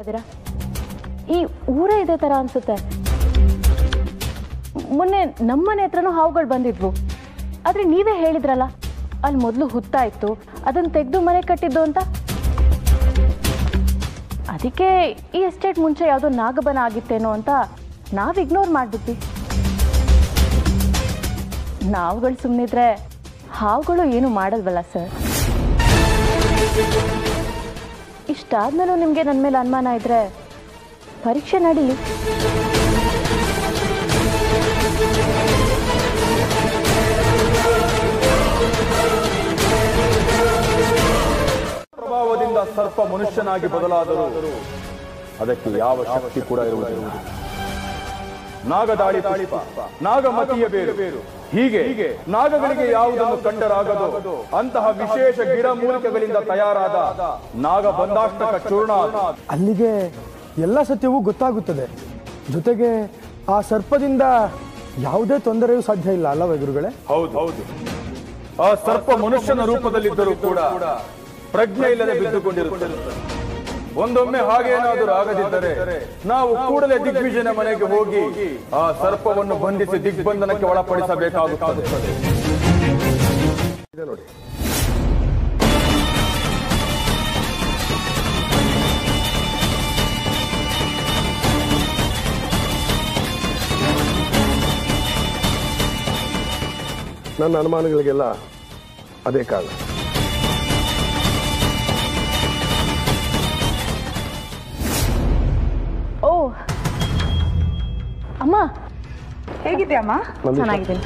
ಇದ್ದೀರಾ ಈ ಊರೇ ಇದೇ ಥರ ಅನ್ಸುತ್ತೆ ಮೊನ್ನೆ ನಮ್ಮನೆ ಹತ್ರನೂ ಹಾವುಗಳು ಬಂದಿದ್ವು ಆದರೆ ನೀವೇ ಹೇಳಿದ್ರಲ್ಲ ಅಲ್ಲಿ ಮೊದಲು ಹುತ್ತಾ ಇತ್ತು ಅದನ್ನು ತೆಗೆದು ಮನೆ ಕಟ್ಟಿದ್ದು ಅಂತ ಅದಕ್ಕೆ ಈ ಎಸ್ಟೇಟ್ ಮುಂಚೆ ಯಾವುದೋ ನಾಗಬನ ಆಗಿತ್ತೇನೋ ಅಂತ ನಾವು ಇಗ್ನೋರ್ ಮಾಡಿಬಿಟ್ವಿ ನಾವುಗಳು ಸುಮ್ಮನಿದ್ರೆ ಹಾವುಗಳು ಏನು ಮಾಡಲ್ವಲ್ಲ ಸರ್ ಇಷ್ಟಾದ್ಮೇಲೂ ನಿಮಗೆ ನನ್ನ ಮೇಲೆ ಅನುಮಾನ ಇದ್ರೆ ಪರೀಕ್ಷೆ ನಡೀಲಿ ಪ್ರಭಾವದಿಂದ ಸರ್ಪ ಮನುಷ್ಯನಾಗಿ ಬದಲಾದರೂ ಅದಕ್ಕೆ ಯಾವ ಶಕ್ತಿ ಕೂಡ ಇರುವುದಿಲ್ಲ ನಾಗದಾಳಿ ಪುಷ್ಪ ನಾಗಮತಿಯ ಬೇರು ಹೀಗೆ ಹೀಗೆ ನಾಗಗಳಿಗೆ ಯಾವುದನ್ನು ಕಂಡರಾಗದೋ ಅಂತಹ ವಿಶೇಷ ಗಿಡಮೂಲಿಕೆಗಳಿಂದ ತಯಾರಾದ ನಾಗ ಬಂದಾಷ್ಟಕ ಚೂರ್ಣ ಅಲ್ಲಿಗೆ ಎಲ್ಲ ಸತ್ಯವೂ ಗೊತ್ತಾಗುತ್ತದೆ ಜೊತೆಗೆ ಆ ಸರ್ಪದಿಂದ ಯಾವುದೇ ತೊಂದರೆಯೂ ಸಾಧ್ಯ ಇಲ್ಲ ಅಲ್ಲವೇ ಗುರುಗಳೇ ಹೌದು ಹೌದು ಆ ಸರ್ಪ ಮನುಷ್ಯನ ರೂಪದಲ್ಲಿದ್ದರೂ ಕೂಡ ಪ್ರಜ್ಞೆ ಇಲ್ಲದೆ ಬಿದ್ದುಕೊಂಡಿರುತ್ತದೆ ಒಂದೊಮ್ಮೆ ಹಾಗೇನಾದರೂ ಆಗದಿದ್ದರೆ ನಾವು ಕೂಡಲೇ ದಿಗ್ವಿಜಯನ ಮನೆಗೆ ಹೋಗಿ ಆ ಸರ್ಪವನ್ನು ಬಂಧಿಸಿ ದಿಗ್ಬಂಧನಕ್ಕೆ ಒಳಪಡಿಸಬೇಕಾಗುತ್ತದೆ ನೋಡಿ ನನ್ನ ಅನುಮಾನಗಳಿಗೆಲ್ಲ ಅದೇ ಕಾರಣ ಓ ಅಮ್ಮ ಹೇಗಿದ್ಯಮ್ಮ ಚೆನ್ನಾಗಿದ್ದೀನಿ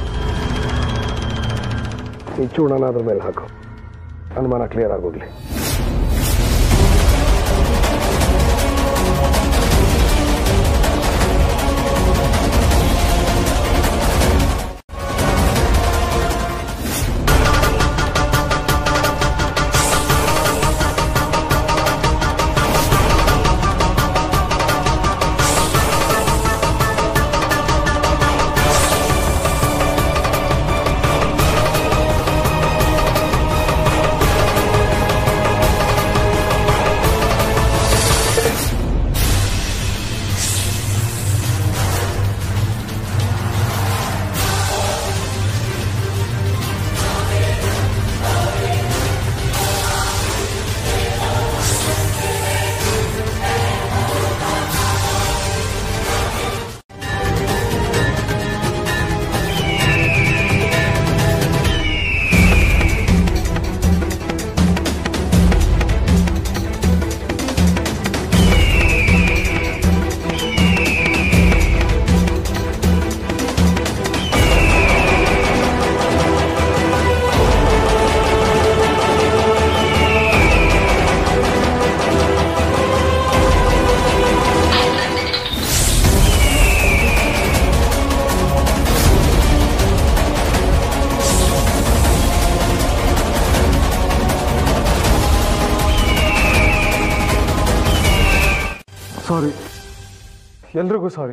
ಈ ಚೂರ್ಣನ ಅದ್ರ ಮೇಲೆ ಹಾಕು ಅನುಮಾನ ಕ್ಲಿಯರ್ ಆಗೋಗ್ಲಿ ಸಾರಿ ಎಲ್ರಿಗೂ ಸಾರಿ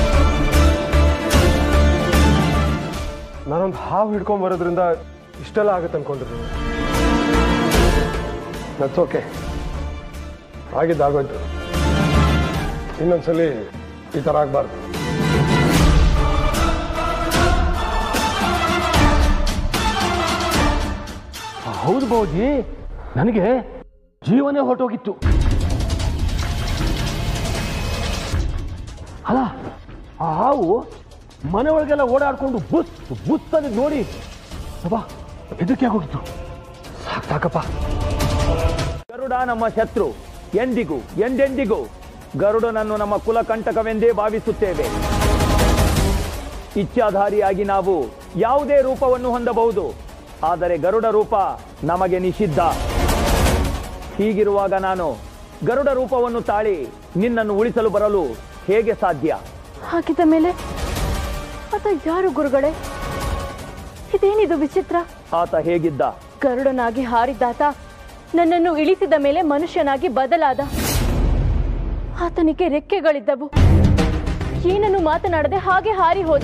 ನಾನೊಂದು ಹಾವು ಹಿಡ್ಕೊಂಡ್ ಬರೋದ್ರಿಂದ ಇಷ್ಟೆಲ್ಲ ಆಗುತ್ತೆ ಅನ್ಕೊಂಡಿದ್ದೀನಿ ದಟ್ಸ್ ಓಕೆ ಆಗಿದ್ದಾಗೋಯ್ತು ಇನ್ನೊಂದ್ಸಲಿ ಈ ಥರ ಆಗಬಾರ್ದು ಹೌದು ಬೌಜಿ ನನಗೆ ಜೀವನೇ ಹೊರಟೋಗಿತ್ತು ಅಲ್ಲ ಆ ಹಾವು ಮನೆ ಒಳಗೆಲ್ಲ ಓಡಾಡ್ಕೊಂಡು ಬುಸ್ ಬುಸ್ ಅಂತ ನೋಡಿ ಅಬ್ಬಾ ಹೆದರಿಕೆ ಆಗೋಗಿತ್ತು ಸಾಕ್ ಸಾಕಪ್ಪ ಗರುಡ ನಮ್ಮ ಶತ್ರು ಎಂದಿಗೂ ಎಂದೆಂದಿಗೂ ಗರುಡನನ್ನು ನಮ್ಮ ಕುಲಕಂಟಕವೆಂದೇ ಭಾವಿಸುತ್ತೇವೆ ಇಚ್ಛಾಧಾರಿಯಾಗಿ ನಾವು ಯಾವುದೇ ರೂಪವನ್ನು ಹೊಂದಬಹುದು ಆದರೆ ಗರುಡ ರೂಪ ನಮಗೆ ನಿಷಿದ್ಧ ಹೀಗಿರುವಾಗ ನಾನು ಗರುಡ ರೂಪವನ್ನು ತಾಳಿ ನಿನ್ನನ್ನು ಉಳಿಸಲು ಬರಲು ಹೇಗೆ ಸಾಧ್ಯ ಹಾಕಿದ ಮೇಲೆ ಆತ ಯಾರು ಗುರುಗಳೇ ಇದೇನಿದು ವಿಚಿತ್ರ ಆತ ಹೇಗಿದ್ದ ಗರುಡನಾಗಿ ಹಾರಿದ್ದಾತ ನನ್ನನ್ನು ಇಳಿಸಿದ ಮೇಲೆ ಮನುಷ್ಯನಾಗಿ ಬದಲಾದ ಆತನಿಗೆ ರೆಕ್ಕೆಗಳಿದ್ದವು ಏನನ್ನು ಮಾತನಾಡದೆ ಹಾಗೆ ಹಾರಿ ಹೋದ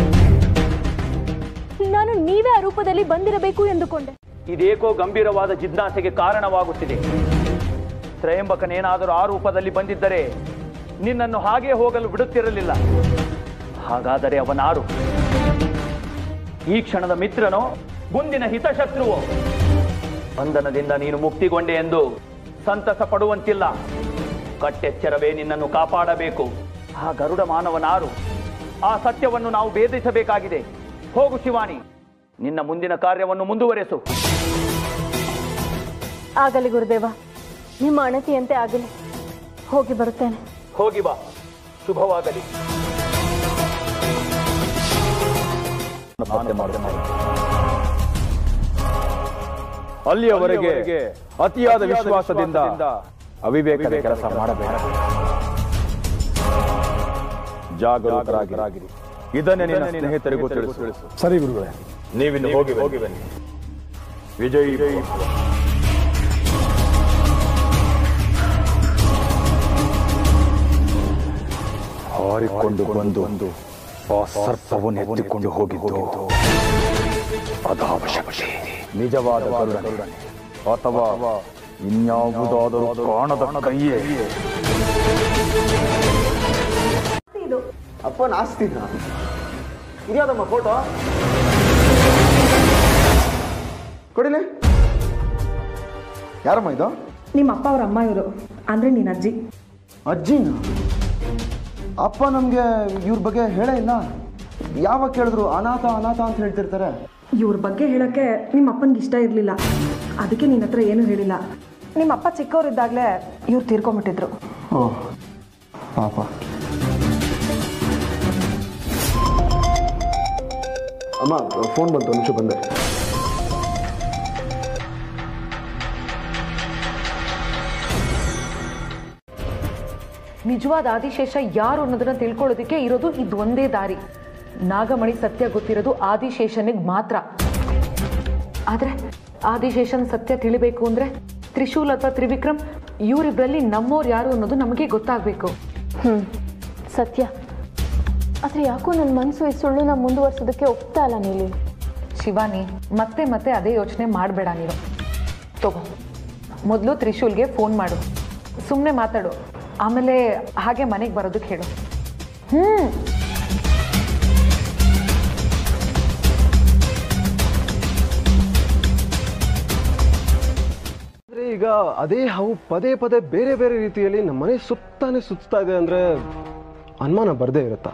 ನಾನು ನೀವೇ ಆ ರೂಪದಲ್ಲಿ ಬಂದಿರಬೇಕು ಎಂದುಕೊಂಡೆ ಇದೇಕೋ ಗಂಭೀರವಾದ ಜಿಜ್ಞಾಸೆಗೆ ಕಾರಣವಾಗುತ್ತಿದೆ ತ್ರಯಂಬಕನೇನಾದರೂ ಆ ರೂಪದಲ್ಲಿ ಬಂದಿದ್ದರೆ ನಿನ್ನನ್ನು ಹಾಗೇ ಹೋಗಲು ಬಿಡುತ್ತಿರಲಿಲ್ಲ ಹಾಗಾದರೆ ಅವನಾರು ಈ ಕ್ಷಣದ ಮಿತ್ರನೋ ಮುಂದಿನ ಹಿತಶತ್ರುವೋ ಬಂಧನದಿಂದ ನೀನು ಮುಕ್ತಿಗೊಂಡೆ ಎಂದು ಸಂತಸ ಪಡುವಂತಿಲ್ಲ ಕಟ್ಟೆಚ್ಚರವೇ ನಿನ್ನನ್ನು ಕಾಪಾಡಬೇಕು ಆ ಗರುಡ ಮಾನವನಾರು ಆ ಸತ್ಯವನ್ನು ನಾವು ಭೇದಿಸಬೇಕಾಗಿದೆ ಹೋಗು ಶಿವಾನಿ ನಿನ್ನ ಮುಂದಿನ ಕಾರ್ಯವನ್ನು ಮುಂದುವರೆಸು ಆಗಲಿ ಗುರುದೇವ ನಿಮ್ಮ ಅಣತಿಯಂತೆ ಆಗಲಿ ಹೋಗಿ ಬರುತ್ತೇನೆ ಹೋಗಿ ಬಾ ಶುಭವಾಗಲಿ ಅಲ್ಲಿಯವರೆಗೆ ಅತಿಯಾದ ವಿಶ್ವಾಸದಿಂದ ಅವಿವೇಕದ ಕೆಲಸ ಮಾಡಬೇಡ ಜಾಗರೂಕರಾಗಿರಿ ಇದನ್ನೇ ನಿನ್ನ ಸ್ನೇಹಿತರಿಗೂ ತಿಳಿಸು ಸರಿ ಗುರುಗಳೇ ನೀವಿನ್ನು ಹೋಗಿ ಹೋಗಿ ಬನ್ನಿ ವಿಜಯ್ ಹಾರಿಕೊಂಡು ಬಂದು ಆ ಸರ್ಪವನ್ನು ಎತ್ತಿಕೊಂಡು ಹೋಗಿದ್ದು ಅದಾವಶಕ್ತಿ ನಿಜವಾದ ಗರುಡನೇ ಅಥವಾ ಇನ್ಯಾವುದಾದರೂ ಕಾಣದ ಕೈಯೇ ಅಪ್ಪ ನಾಸ್ತಿದ್ದ ಇದ್ಯಾವ್ದಮ್ಮ ಫೋಟೋ ಕೊಡಿಲಿ ಯಾರಮ್ಮ ಇದು ನಿಮ್ಮ ಅಪ್ಪ ಅವ್ರ ಅಮ್ಮ ಇವರು ಅಂದ್ರೆ ನಿನ್ನ ಅಜ್ಜಿ ಅಜ್ಜಿನ ಅಪ್ಪ ನಮಗೆ ಇವ್ರ ಬಗ್ಗೆ ಹೇಳೇ ಇಲ್ಲ ಯಾವಾಗ ಕೇಳಿದ್ರು ಅನಾಥ ಅನಾಥ ಅಂತ ಹೇಳ್ತಿರ್ತಾರೆ ಇವ್ರ ಬಗ್ಗೆ ಹೇಳಕ್ಕೆ ನಿಮ್ಮ ಅಪ್ಪನಿಗೆ ಇಷ್ಟ ಇರಲಿಲ್ಲ ಅದಕ್ಕೆ ನಿನ್ನ ಹತ್ರ ಏನೂ ಹೇಳಿಲ್ಲ ನಿಮ್ಮ ಅಪ್ಪ ಚಿಕ್ಕವರಿದ್ದಾಗಲೇ ಇವ್ರು ತೀರ್ಕೊಂಬಿಟ್ಟಿದ್ರು ಓ ಪಾಪ ಅಮ್ಮ ಫೋನ್ ಬಂತು ಒಂದು ನಿಮಿಷ ಬಂದೆ ನಿಜವಾದ ಆದಿಶೇಷ ಯಾರು ಅನ್ನೋದನ್ನ ತಿಳ್ಕೊಳ್ಳೋದಕ್ಕೆ ಇರೋದು ಇದು ಒಂದೇ ದಾರಿ ನಾಗಮಣಿ ಸತ್ಯ ಗೊತ್ತಿರೋದು ಆದಿಶೇಷನಿಗೆ ಮಾತ್ರ ಆದ್ರೆ ಆದಿಶೇಷನ್ ಸತ್ಯ ತಿಳಿಬೇಕು ಅಂದ್ರೆ ತ್ರಿಶೂಲ್ ಅಥವಾ ತ್ರಿವಿಕ್ರಮ್ ಇವರಿಬ್ಬರಲ್ಲಿ ನಮ್ಮೋರು ಯಾರು ಅನ್ನೋದು ನಮಗೆ ಗೊತ್ತಾಗಬೇಕು ಹ್ಮ್ ಸತ್ಯ ಆದ್ರೆ ಯಾಕೋ ನನ್ನ ಮನಸ್ಸು ಈ ಸುಳ್ಳುನ ಮುಂದುವರ್ಸೋದಕ್ಕೆ ಒಪ್ತಾ ಇಲ್ಲ ನೀಲಿ ಶಿವಾನಿ ಮತ್ತೆ ಮತ್ತೆ ಅದೇ ಯೋಚನೆ ಮಾಡಬೇಡ ನೀನು ತಗೋ ಮೊದಲು ತ್ರಿಶೂಲ್ಗೆ ಫೋನ್ ಮಾಡು ಸುಮ್ಮನೆ ಮಾತಾಡು ಆಮೇಲೆ ಹಾಗೆ ಮನೆಗೆ ಬರೋದಕ್ಕೆ ಹೇಳು ಹ್ಮ್ ಅಂದ್ರೆ ಈಗ ಅದೇ ಹಾವು ಪದೇ ಪದೇ ಬೇರೆ ಬೇರೆ ರೀತಿಯಲ್ಲಿ ನಮ್ಮ ಮನೆ ಸುತ್ತಾನೆ ಸುತ್ತಾ ಇದೆ ಅಂದ್ರೆ ಅನುಮಾನ ಬರದೇ ಇರುತ್ತಾ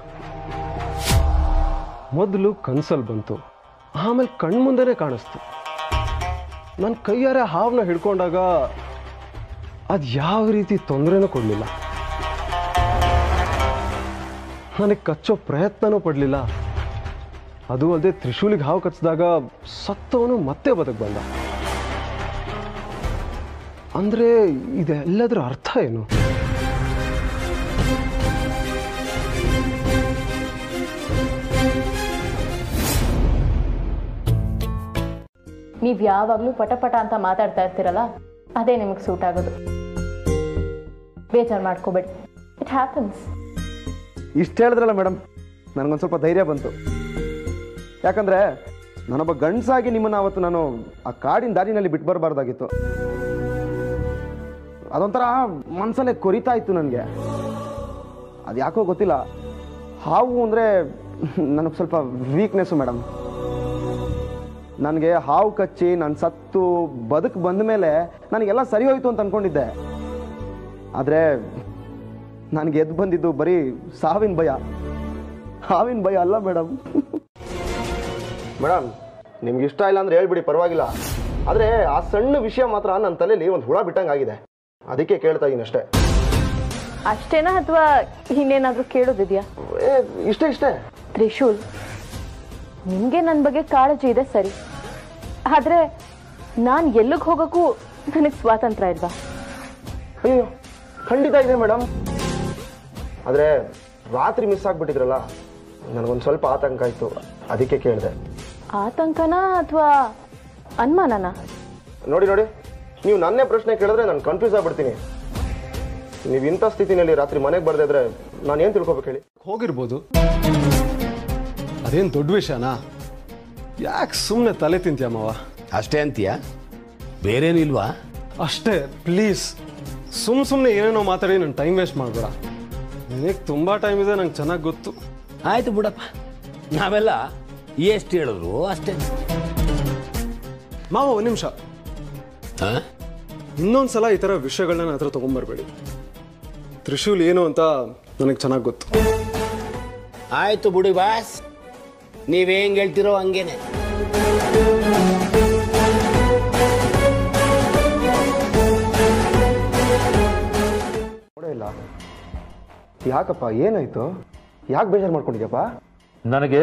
ಮೊದಲು ಕನ್ಸಲ್ಲಿ ಬಂತು ಆಮೇಲೆ ಕಣ್ಮುಂದೆನೇ ಕಾಣಿಸ್ತು ನನ್ನ ಕೈಯಾರೆ ಹಾವನ್ನ ಹಿಡ್ಕೊಂಡಾಗ ಅದು ಯಾವ ರೀತಿ ತೊಂದರೆನೂ ಕೊಡಲಿಲ್ಲ ನನಗೆ ಕಚ್ಚೋ ಪ್ರಯತ್ನನೂ ಪಡಲಿಲ್ಲ ಅದು ಅಲ್ಲದೆ ತ್ರಿಶೂಲಿಗೆ ಹಾವು ಕಚ್ಚಿದಾಗ ಸತ್ತವನು ಮತ್ತೆ ಬದುಕು ಬಂದ ಅಂದ್ರೆ ಇದೆಲ್ಲದರ ಅರ್ಥ ಏನು ನೀವು ಯಾವಾಗಲೂ ಪಟಪಟ ಅಂತ ಮಾತಾಡ್ತಾ ಇರ್ತೀರಲ್ಲ ಅದೇ ನಿಮಗೆ ಸೂಟ್ ಆಗೋದು ಬೇಜಾರು ಮಾಡ್ಕೋಬೇಡಿ ಇಟ್ ಹ್ಯಾಪನ್ಸ್ ಇಷ್ಟು ಹೇಳಿದ್ರಲ್ಲ ಮೇಡಮ್ ನನಗೊಂದು ಸ್ವಲ್ಪ ಧೈರ್ಯ ಬಂತು ಯಾಕಂದ್ರೆ ನಾನೊಬ್ಬ ಗಂಡಸಾಗಿ ನಿಮ್ಮನ್ನು ಅವತ್ತು ನಾನು ಆ ಕಾಡಿನ ದಾರಿನಲ್ಲಿ ಬಿಟ್ಟು ಬರಬಾರ್ದಾಗಿತ್ತು ಅದೊಂಥರ ಮನಸ್ಸಲ್ಲೇ ಕೊರಿತಾ ಇತ್ತು ನನಗೆ ಅದು ಯಾಕೋ ಗೊತ್ತಿಲ್ಲ ಹಾವು ಅಂದರೆ ನನಗೆ ಸ್ವಲ್ಪ ವೀಕ್ನೆಸ್ಸು ಮೇಡಮ್ ನನಗೆ ಹಾವು ಕಚ್ಚಿ ನಾನು ಸತ್ತು ಬದುಕು ಬಂದ ಮೇಲೆ ನನಗೆಲ್ಲ ಸರಿ ಹೋಯ್ತು ಅಂತ ಅನ್ಕೊಂಡಿದ್ದೆ ಆದರೆ ನನಗೆ ಎದ್ದು ಬಂದಿದ್ದು ಬರೀ ಸಾವಿನ ಭಯ ಹಾವಿನ ಭಯ ಅಲ್ಲ ಮೇಡಮ್ ಮೇಡಮ್ ನಿಮ್ಗೆ ಇಷ್ಟ ಇಲ್ಲ ಅಂದ್ರೆ ಹೇಳ್ಬಿಡಿ ಪರವಾಗಿಲ್ಲ ಆದರೆ ಆ ಸಣ್ಣ ವಿಷಯ ಮಾತ್ರ ನನ್ನ ತಲೆಯಲ್ಲಿ ಒಂದು ಹುಳ ಬಿಟ್ಟಂಗೆ ಆಗಿದೆ ಅದಕ್ಕೆ ಕೇಳ್ತಾ ಇದ್ದೀನಿ ಅಷ್ಟೇ ಅಷ್ಟೇನಾ ಅಥವಾ ಇನ್ನೇನಾದರೂ ಕೇಳೋದಿದೆಯಾ ಏ, ಇಷ್ಟೇ ಇಷ್ಟೇ ತ್ರಿಶೂಲ್ ನಿಮಗೆ ನನ್ನ ಬಗ್ಗೆ ಕಾಳಜಿ ಇದೆ ಸರಿ ಆದರೆ ನಾನು ಎಲ್ಲಿಗೆ ಹೋಗೋಕ್ಕೂ ನನಗೆ ಸ್ವಾತಂತ್ರ್ಯ ಇಲ್ವಾ ಅಯ್ಯೋ ಖಂಡಿತ ಇದೆ ಮೇಡಮ್ ಆದರೆ ರಾತ್ರಿ ಮಿಸ್ ಆಗ್ಬಿಟ್ಟಿದ್ರಲ್ಲ ನನಗೊಂದು ಸ್ವಲ್ಪ ಆತಂಕ ಆಯಿತು ಅದಕ್ಕೆ ಕೇಳಿದೆ ಆತಂಕನಾ ಅಥವಾ ಅನುಮಾನನಾ ನೋಡಿ ನೋಡಿ ನೀವು ನನ್ನೇ ಪ್ರಶ್ನೆ ಕೇಳಿದ್ರೆ ನಾನು ಕನ್ಫ್ಯೂಸ್ ಆಗ್ಬಿಡ್ತೀನಿ ನೀವು ಇಂಥ ಸ್ಥಿತಿನಲ್ಲಿ ರಾತ್ರಿ ಮನೆಗೆ ಬರ್ದೇ ಇದ್ರೆ ನಾನು ಏನು ತಿಳ್ಕೊಬೇಕು ಹೇಳಿ ಹೋಗಿರ್ಬೋದು ಅದೇನು ದೊಡ್ಡ ವಿಷಯನಾ ಯಾಕೆ ಸುಮ್ಮನೆ ತಲೆ ತಿಂತೀಯ ಮಾವ ಅಷ್ಟೇ ಅಂತೀಯ ಬೇರೇನು ಇಲ್ವಾ ಅಷ್ಟೇ ಪ್ಲೀಸ್ ಸುಮ್ಮ ಸುಮ್ಮನೆ ಏನೇನೋ ಮಾತಾಡಿ ನನ್ನ ಟೈಮ್ ವೇಸ್ಟ್ ಮಾಡಬೇಡ ನಿನಗೆ ತುಂಬ ಟೈಮ್ ಇದೆ ನಂಗೆ ಚೆನ್ನಾಗಿ ಗೊತ್ತು ಆಯ್ತು ಬಿಡಪ್ಪ ನಾವೆಲ್ಲ ಎಷ್ಟು ಹೇಳಿದ್ರು ಅಷ್ಟೇ ಮಾವ ಒಂದು ನಿಮಿಷ ಹಾಂ ಇನ್ನೊಂದು ಸಲ ಈ ಥರ ವಿಷಯಗಳನ್ನ ನನ್ನ ಹತ್ರ ತೊಗೊಂಬರ್ಬೇಡಿ ತ್ರಿಶೂಲ್ ಏನು ಅಂತ ನನಗೆ ಚೆನ್ನಾಗಿ ಗೊತ್ತು ಆಯ್ತು ಬಿಡಿ ಬಾಸ್ ನೀವ್ ಹೆಂಗ್ ಹೇಳ್ತಿರೋ ಹಂಗೇನೆ ನೋಡೇ ಇಲ್ಲ ಯಾಕಪ್ಪ ಏನಾಯ್ತು ಯಾಕೆ ಬೇಜಾರು ಮಾಡ್ಕೊಂಡಿದ್ಯಪ್ಪ ನನಗೆ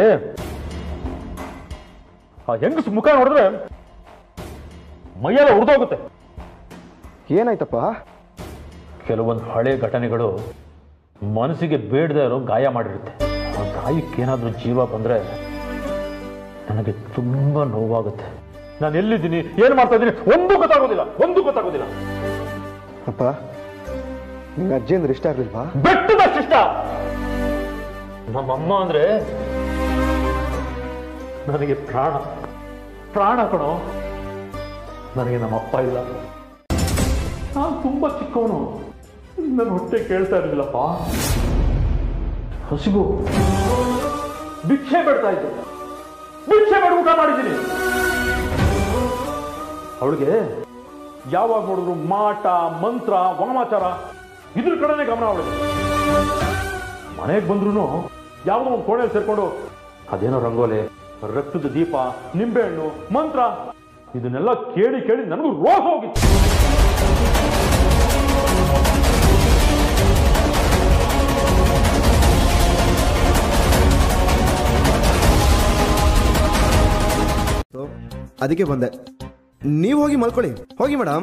ಆ ಹೆಂಗಸ್ ಮುಖ ನೋಡಿದ್ರೆ ಮೈಯೆಲ್ಲ ಉರಿದೋಗುತ್ತೆ ಏನಾಯ್ತಪ್ಪ ಕೆಲವೊಂದು ಹಳೆ ಘಟನೆಗಳು ಮನಸ್ಸಿಗೆ ಬೇಡದೇ ಇರೋ ಗಾಯ ಮಾಡಿರುತ್ತೆ ಆ ಗಾಯಕ್ಕೇನಾದ್ರೂ ಜೀವ ಬಂದ್ರೆ ನನಗೆ ತುಂಬಾ ನೋವಾಗುತ್ತೆ ನಾನು ಎಲ್ಲಿದ್ದೀನಿ ಏನು ಮಾಡ್ತಾ ಇದ್ದೀನಿ ಒಂದು ಗೊತ್ತಾಗೋದಿಲ್ಲ ಒಂದು ಗೊತ್ತಾಗೋದಿಲ್ಲ ಅಪ್ಪ ನಿಂಗೆ ಅಜ್ಜಿ ಅಂದ್ರೆ ಇಷ್ಟ ಇರ್ಲಿಲ್ವಾ ಬೆಟ್ಟದಷ್ಟು ಇಷ್ಟ ನಮ್ಮಮ್ಮ ಅಂದ್ರೆ ನನಗೆ ಪ್ರಾಣ ಪ್ರಾಣ ಕಣೋ ನನಗೆ ನಮ್ಮಪ್ಪ ಇಲ್ಲ ನಾನು ತುಂಬಾ ಚಿಕ್ಕವನು ನನ್ನ ಹೊಟ್ಟೆ ಕೇಳ್ತಾ ಇರಲಿಲ್ಲಪ್ಪ ಹಸಿವು ಭಿಕ್ಷೆ ಬೇಡ್ತಾ ಇದ್ದೆ ಭಿಕ್ಷೆ ಬೇಡ ಊಟ ಮಾಡಿದ್ದೀನಿ ಅವಳಿಗೆ ಯಾವಾಗ ನೋಡಿದ್ರು ಮಾಟ ಮಂತ್ರ ವಾಮಾಚಾರ ಇದ್ರ ಕಡೆನೇ ಗಮನ ಅವಳಿಗೆ ಮನೆಗೆ ಬಂದ್ರು ಯಾವುದೋ ಒಂದು ಕೋಣೆಯಲ್ಲಿ ಸೇರ್ಕೊಂಡು ಅದೇನೋ ರಂಗೋಲೆ ರಕ್ತದ ದೀಪ ನಿಂಬೆಹಣ್ಣು ಮಂತ್ರ ಇದನ್ನೆಲ್ಲ ಕೇಳಿ ಕೇಳಿ ನನಗೂ ರೋಗ ಹೋಗಿತ್ತು ಅದಕ್ಕೆ ಬಂದೆ ನೀವು ಹೋಗಿ ಮಲ್ಕೊಳ್ಳಿ ಹೋಗಿ ಮೇಡಮ್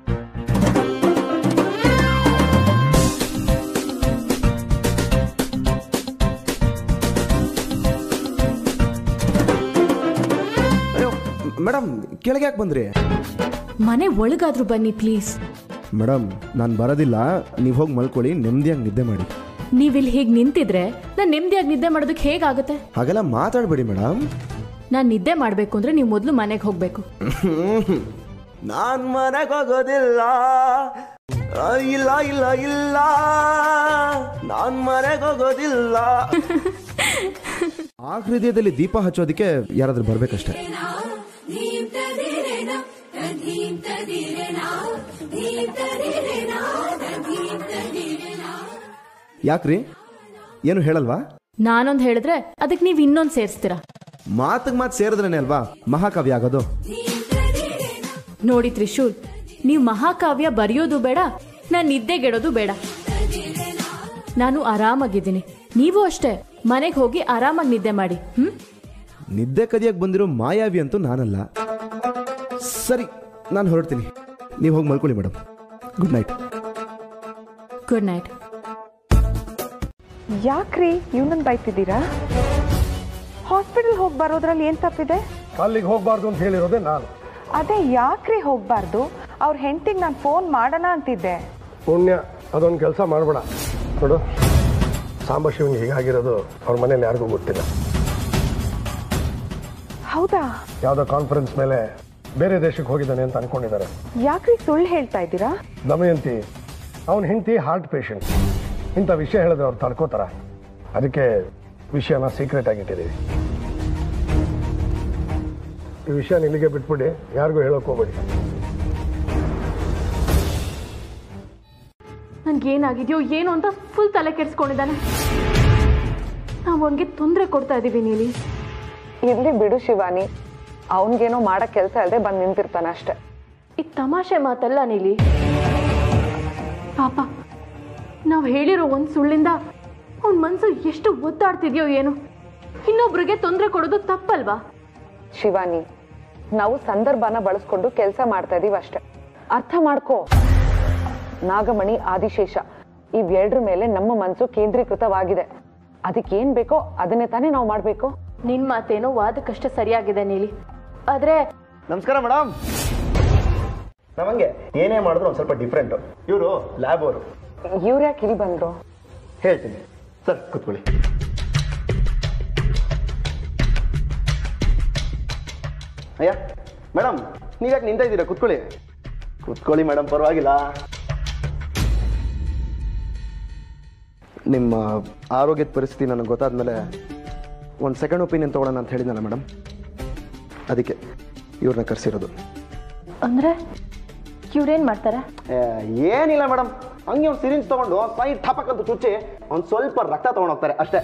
ಅಯ್ಯೋ ಮೇಡಮ್ ಕೆಳಗೆ ಯಾಕೆ ಬಂದ್ರಿ ಮನೆ ಒಳಗಾದ್ರೂ ಬನ್ನಿ ಪ್ಲೀಸ್ ಮೇಡಮ್ ನಾನು ಬರೋದಿಲ್ಲ ನೀವು ಹೋಗಿ ಮಲ್ಕೊಳ್ಳಿ ನೆಮ್ಮದಿಯಾಗಿ ನಿದ್ದೆ ಮಾಡಿ ನೀವಿಲ್ಲಿ ಹೀಗೆ ನಿಂತಿದ್ರೆ ನಾನು ನೆಮ್ಮದಿಯಾಗಿ ನಿದ್ದೆ ಮಾಡೋದಕ್ಕೆ ಹೇಗಾಗುತ್ತೆ ಹಾಗೆಲ್ಲ ಮಾತಾಡಬೇಡಿ ಮೇಡಮ್ ನಾನು ನಿದ್ದೆ ಮಾಡಬೇಕು ಅಂದ್ರೆ ನೀವು ಮೊದಲು ಮನೆಗೆ ಹೋಗಬೇಕು ನಾನ್ ಮನೆಗೆ ಹೋಗೋದಿಲ್ಲ ಆ, ಇಲ್ಲ ಇಲ್ಲ ಇಲ್ಲ ನಾನ್ ಮನೆಗೆ ಹೋಗೋದಿಲ್ಲ ಆ ಹೃದಯದಲ್ಲಿ ದೀಪ ಹಚ್ಚೋದಕ್ಕೆ ಯಾರಾದ್ರೂ ಬರ್ಬೇಕಷ್ಟೇ ಯಾಕ್ರಿ ಏನು ಹೇಳಲ್ವಾ ನಾನೊಂದು ಹೇಳಿದ್ರೆ ಅದಕ್ಕೆ ನೀವು ಇನ್ನೊಂದು ಸೇರಿಸ್ತೀರಾ ಮಾತಿಗೆ ಮಾತು ಸೇರಿದ್ರೇನೆ ಅಲ್ವಾ ಮಹಾಕಾವ್ಯ ಆಗೋದು ನೋಡಿ ತ್ರಿಶೂಲ್ ನೀವು ಮಹಾಕಾವ್ಯ ಬರೆಯೋದು ಬೇಡ ನಾನು ನಿದ್ದೆಗೆಡೋದು ಬೇಡ ನಾನು ಆರಾಮಾಗಿದ್ದೀನಿ ನೀವು ಅಷ್ಟೇ ಮನೆಗೆ ಹೋಗಿ ಆರಾಮಾಗಿ ನಿದ್ದೆ ಮಾಡಿ ಹ್ಮ್ ನಿದ್ದೆ ಕದಿಯಕ್ಕೆ ಬಂದಿರೋ ಮಾಯಾವಿ ಅಂತೂ ನಾನಲ್ಲ ಸರಿ ನಾನು ಹೊರಡ್ತೀನಿ ನೀವು ಹೋಗಿ ಮಲ್ಕೊಳ್ಳಿ madam good night good night ಯಾಕ್ರಿ ಇವನನ್ನ ಬೈತಿದ್ದೀರಾ ಹಾಸ್ಪಿಟಲ್ ಹೋಗಿ ಬರೋದ್ರಲ್ಲಿ ಏನು ತಪ್ಪಿದೆ ಅಲ್ಲಿಗೆ ಹೋಗಬಾರ್ದು ಅಂತ ಹೇಳಿರೋದೇ ನಾನು ಅದೇ ಯಾಕ್ರಿ ಹೋಗಬಾರ್ದು ಅವ್ರ ಹೆಂಡತಿಗೆ ನಾನು ಫೋನ್ ಮಾಡೋಣ ಅಂತಿದ್ದೆ ಪುಣ್ಯ ಅದೊಂದು ಕೆಲಸ ಮಾಡಬೇಡ ನೋಡು ಸಾಂಬಶಿವನಿಗೆ ಹೀಗಾಗಿರೋದು ಅವ್ರ ಮನೇಲಿ ಯಾರಿಗೂ ಗೊತ್ತಿಲ್ಲ ಹೌದಾ ಯಾವುದೋ ಕಾನ್ಫರೆನ್ಸ್ ಮೇಲೆ ಬೇರೆ ದೇಶಕ್ಕೆ ಹೋಗಿದ್ದಾನೆ ಅಂತ ಅನ್ಕೊಂಡಿದ್ದಾರೆ ಯಾಕ್ರಿ ಸುಳ್ಳು ಹೇಳ್ತಾ ಇದ್ದೀರಾ ದಮಯಂತಿ ಅವನ ಹೆಂಡತಿ ಹಾರ್ಟ್ ಪೇಷಂಟ್ ಇಂಥ ವಿಷಯ ಹೇಳಿದ್ರೆ ಅವ್ರು ತಡ್ಕೋತಾರ ಅದಕ್ಕೆ ವಿಷಯನ ಸೀಕ್ರೆಟ್ ಆಗಿಟ್ಟಿದ್ದೀವಿ ಈ ವಿಷಯ ಇಲ್ಲಿಗೆ ಬಿಟ್ಬಿಡಿ ಯಾರಿಗೂ ಹೇಳೋಕೆ ಹೋಗ್ಬೇಡಿ ನನ್ಗೇನಾಗಿದೆಯೋ ಏನು ಅಂತ ಫುಲ್ ತಲೆ ಕೆಡಿಸ್ಕೊಂಡಿದ್ದಾನೆ ನಾವು ಅವನಿಗೆ ತೊಂದರೆ ಕೊಡ್ತಾ ಇದ್ದೀವಿ ನೀಲಿ ಇರ್ಲಿ ಬಿಡು ಶಿವಾನಿ ಅವನಿಗೇನೋ ಮಾಡೋ ಕೆಲಸ ಇಲ್ಲದೆ ಬಂದು ನಿಂತಿರ್ತಾನೆ ಅಷ್ಟೆ ಇದು ತಮಾಷೆ ಮಾತಲ್ಲ ನೀಲಿ ಪಾಪ ನಾವು ಹೇಳಿರೋ ಒಂದು ಸುಳ್ಳಿಂದ ಅವನ ಮನಸ್ಸು ಎಷ್ಟು ಒದ್ದಾಡ್ತಿದ್ಯೋ ಏನು ಇನ್ನೊಬ್ರಿಗೆ ತೊಂದರೆ ಕೊಡೋದು ತಪ್ಪಲ್ವಾ ಶಿವಾನಿ ನಾವು ಸಂದರ್ಭನ ಬಳಸ್ಕೊಂಡು ಕೆಲಸ ಮಾಡ್ತಾ ಇದೀವಿ ಅಷ್ಟೆ ಅರ್ಥ ಮಾಡ್ಕೋ ನಾಗಮಣಿ ಆದಿಶೇಷ ಇವೆರಡ್ರ ಮೇಲೆ ನಮ್ಮ ಮನಸ್ಸು ಕೇಂದ್ರೀಕೃತವಾಗಿದೆ ಅದಕ್ಕೇನ್ ಬೇಕೋ ಅದನ್ನೇ ತಾನೇ ನಾವು ಮಾಡಬೇಕು ನಿನ್ ಮಾತೇನೋ ವಾದಕ್ಕಷ್ಟೇ ಸರಿಯಾಗಿದೆ ನೀಲಿ ಆದ್ರೆ ನಮಸ್ಕಾರ ಮೇಡಮ್ ನಮಗೆ ಏನೇ ಮಾಡಿದ್ರು ಒಂದು ಸ್ವಲ್ಪ ಡಿಫ್ರೆಂಟ್ ಇವರು ಲ್ಯಾಬ್ ಅವರು ಇವ್ರು ಯಾಕೆ ಇಲ್ಲಿ ಬಂದ್ರು ಹೇಳ್ತೀನಿ ಸರ್ ಕೂತ್ಕೊಳ್ಳಿ ಅಯ್ಯ ಮೇಡಮ್ ನೀವ್ಯಾಕೆ ನಿಂತ ಇದ್ದೀರಾ ಕೂತ್ಕೊಳ್ಳಿ ಕೂತ್ಕೊಳ್ಳಿ ಮೇಡಮ್ ಪರವಾಗಿಲ್ಲ ನಿಮ್ಮ ಆರೋಗ್ಯದ ಪರಿಸ್ಥಿತಿ ನನಗೆ ಗೊತ್ತಾದ್ಮೇಲೆ ಒಂದು ಸೆಕೆಂಡ್ ಒಪಿನಿಯನ್ ತೊಗೊಳ್ಳೋಣ ಅಂತ ಹೇಳಿದ್ನಲ್ಲ ಮೇಡಮ್ ಅದಕ್ಕೆ ಇವ್ರನ್ನ ಕರೆಸಿರೋದು ಅಂದ್ರೆ ಇವ್ರೇನ್ ಮಾಡ್ತಾರೆ ಏನಿಲ್ಲ ಮೇಡಮ್ ಹಂಗೆ ಒಂದು ಸಿರಿಂಜ್ ತೊಗೊಂಡು ಸೈಡ್ ಟಪಕ್ ಅಂತ ಚುಚ್ಚಿ ಒಂದು ಸ್ವಲ್ಪ ರಕ್ತ ತೊಗೊಂಡೋಗ್ತಾರೆ ಅಷ್ಟೇ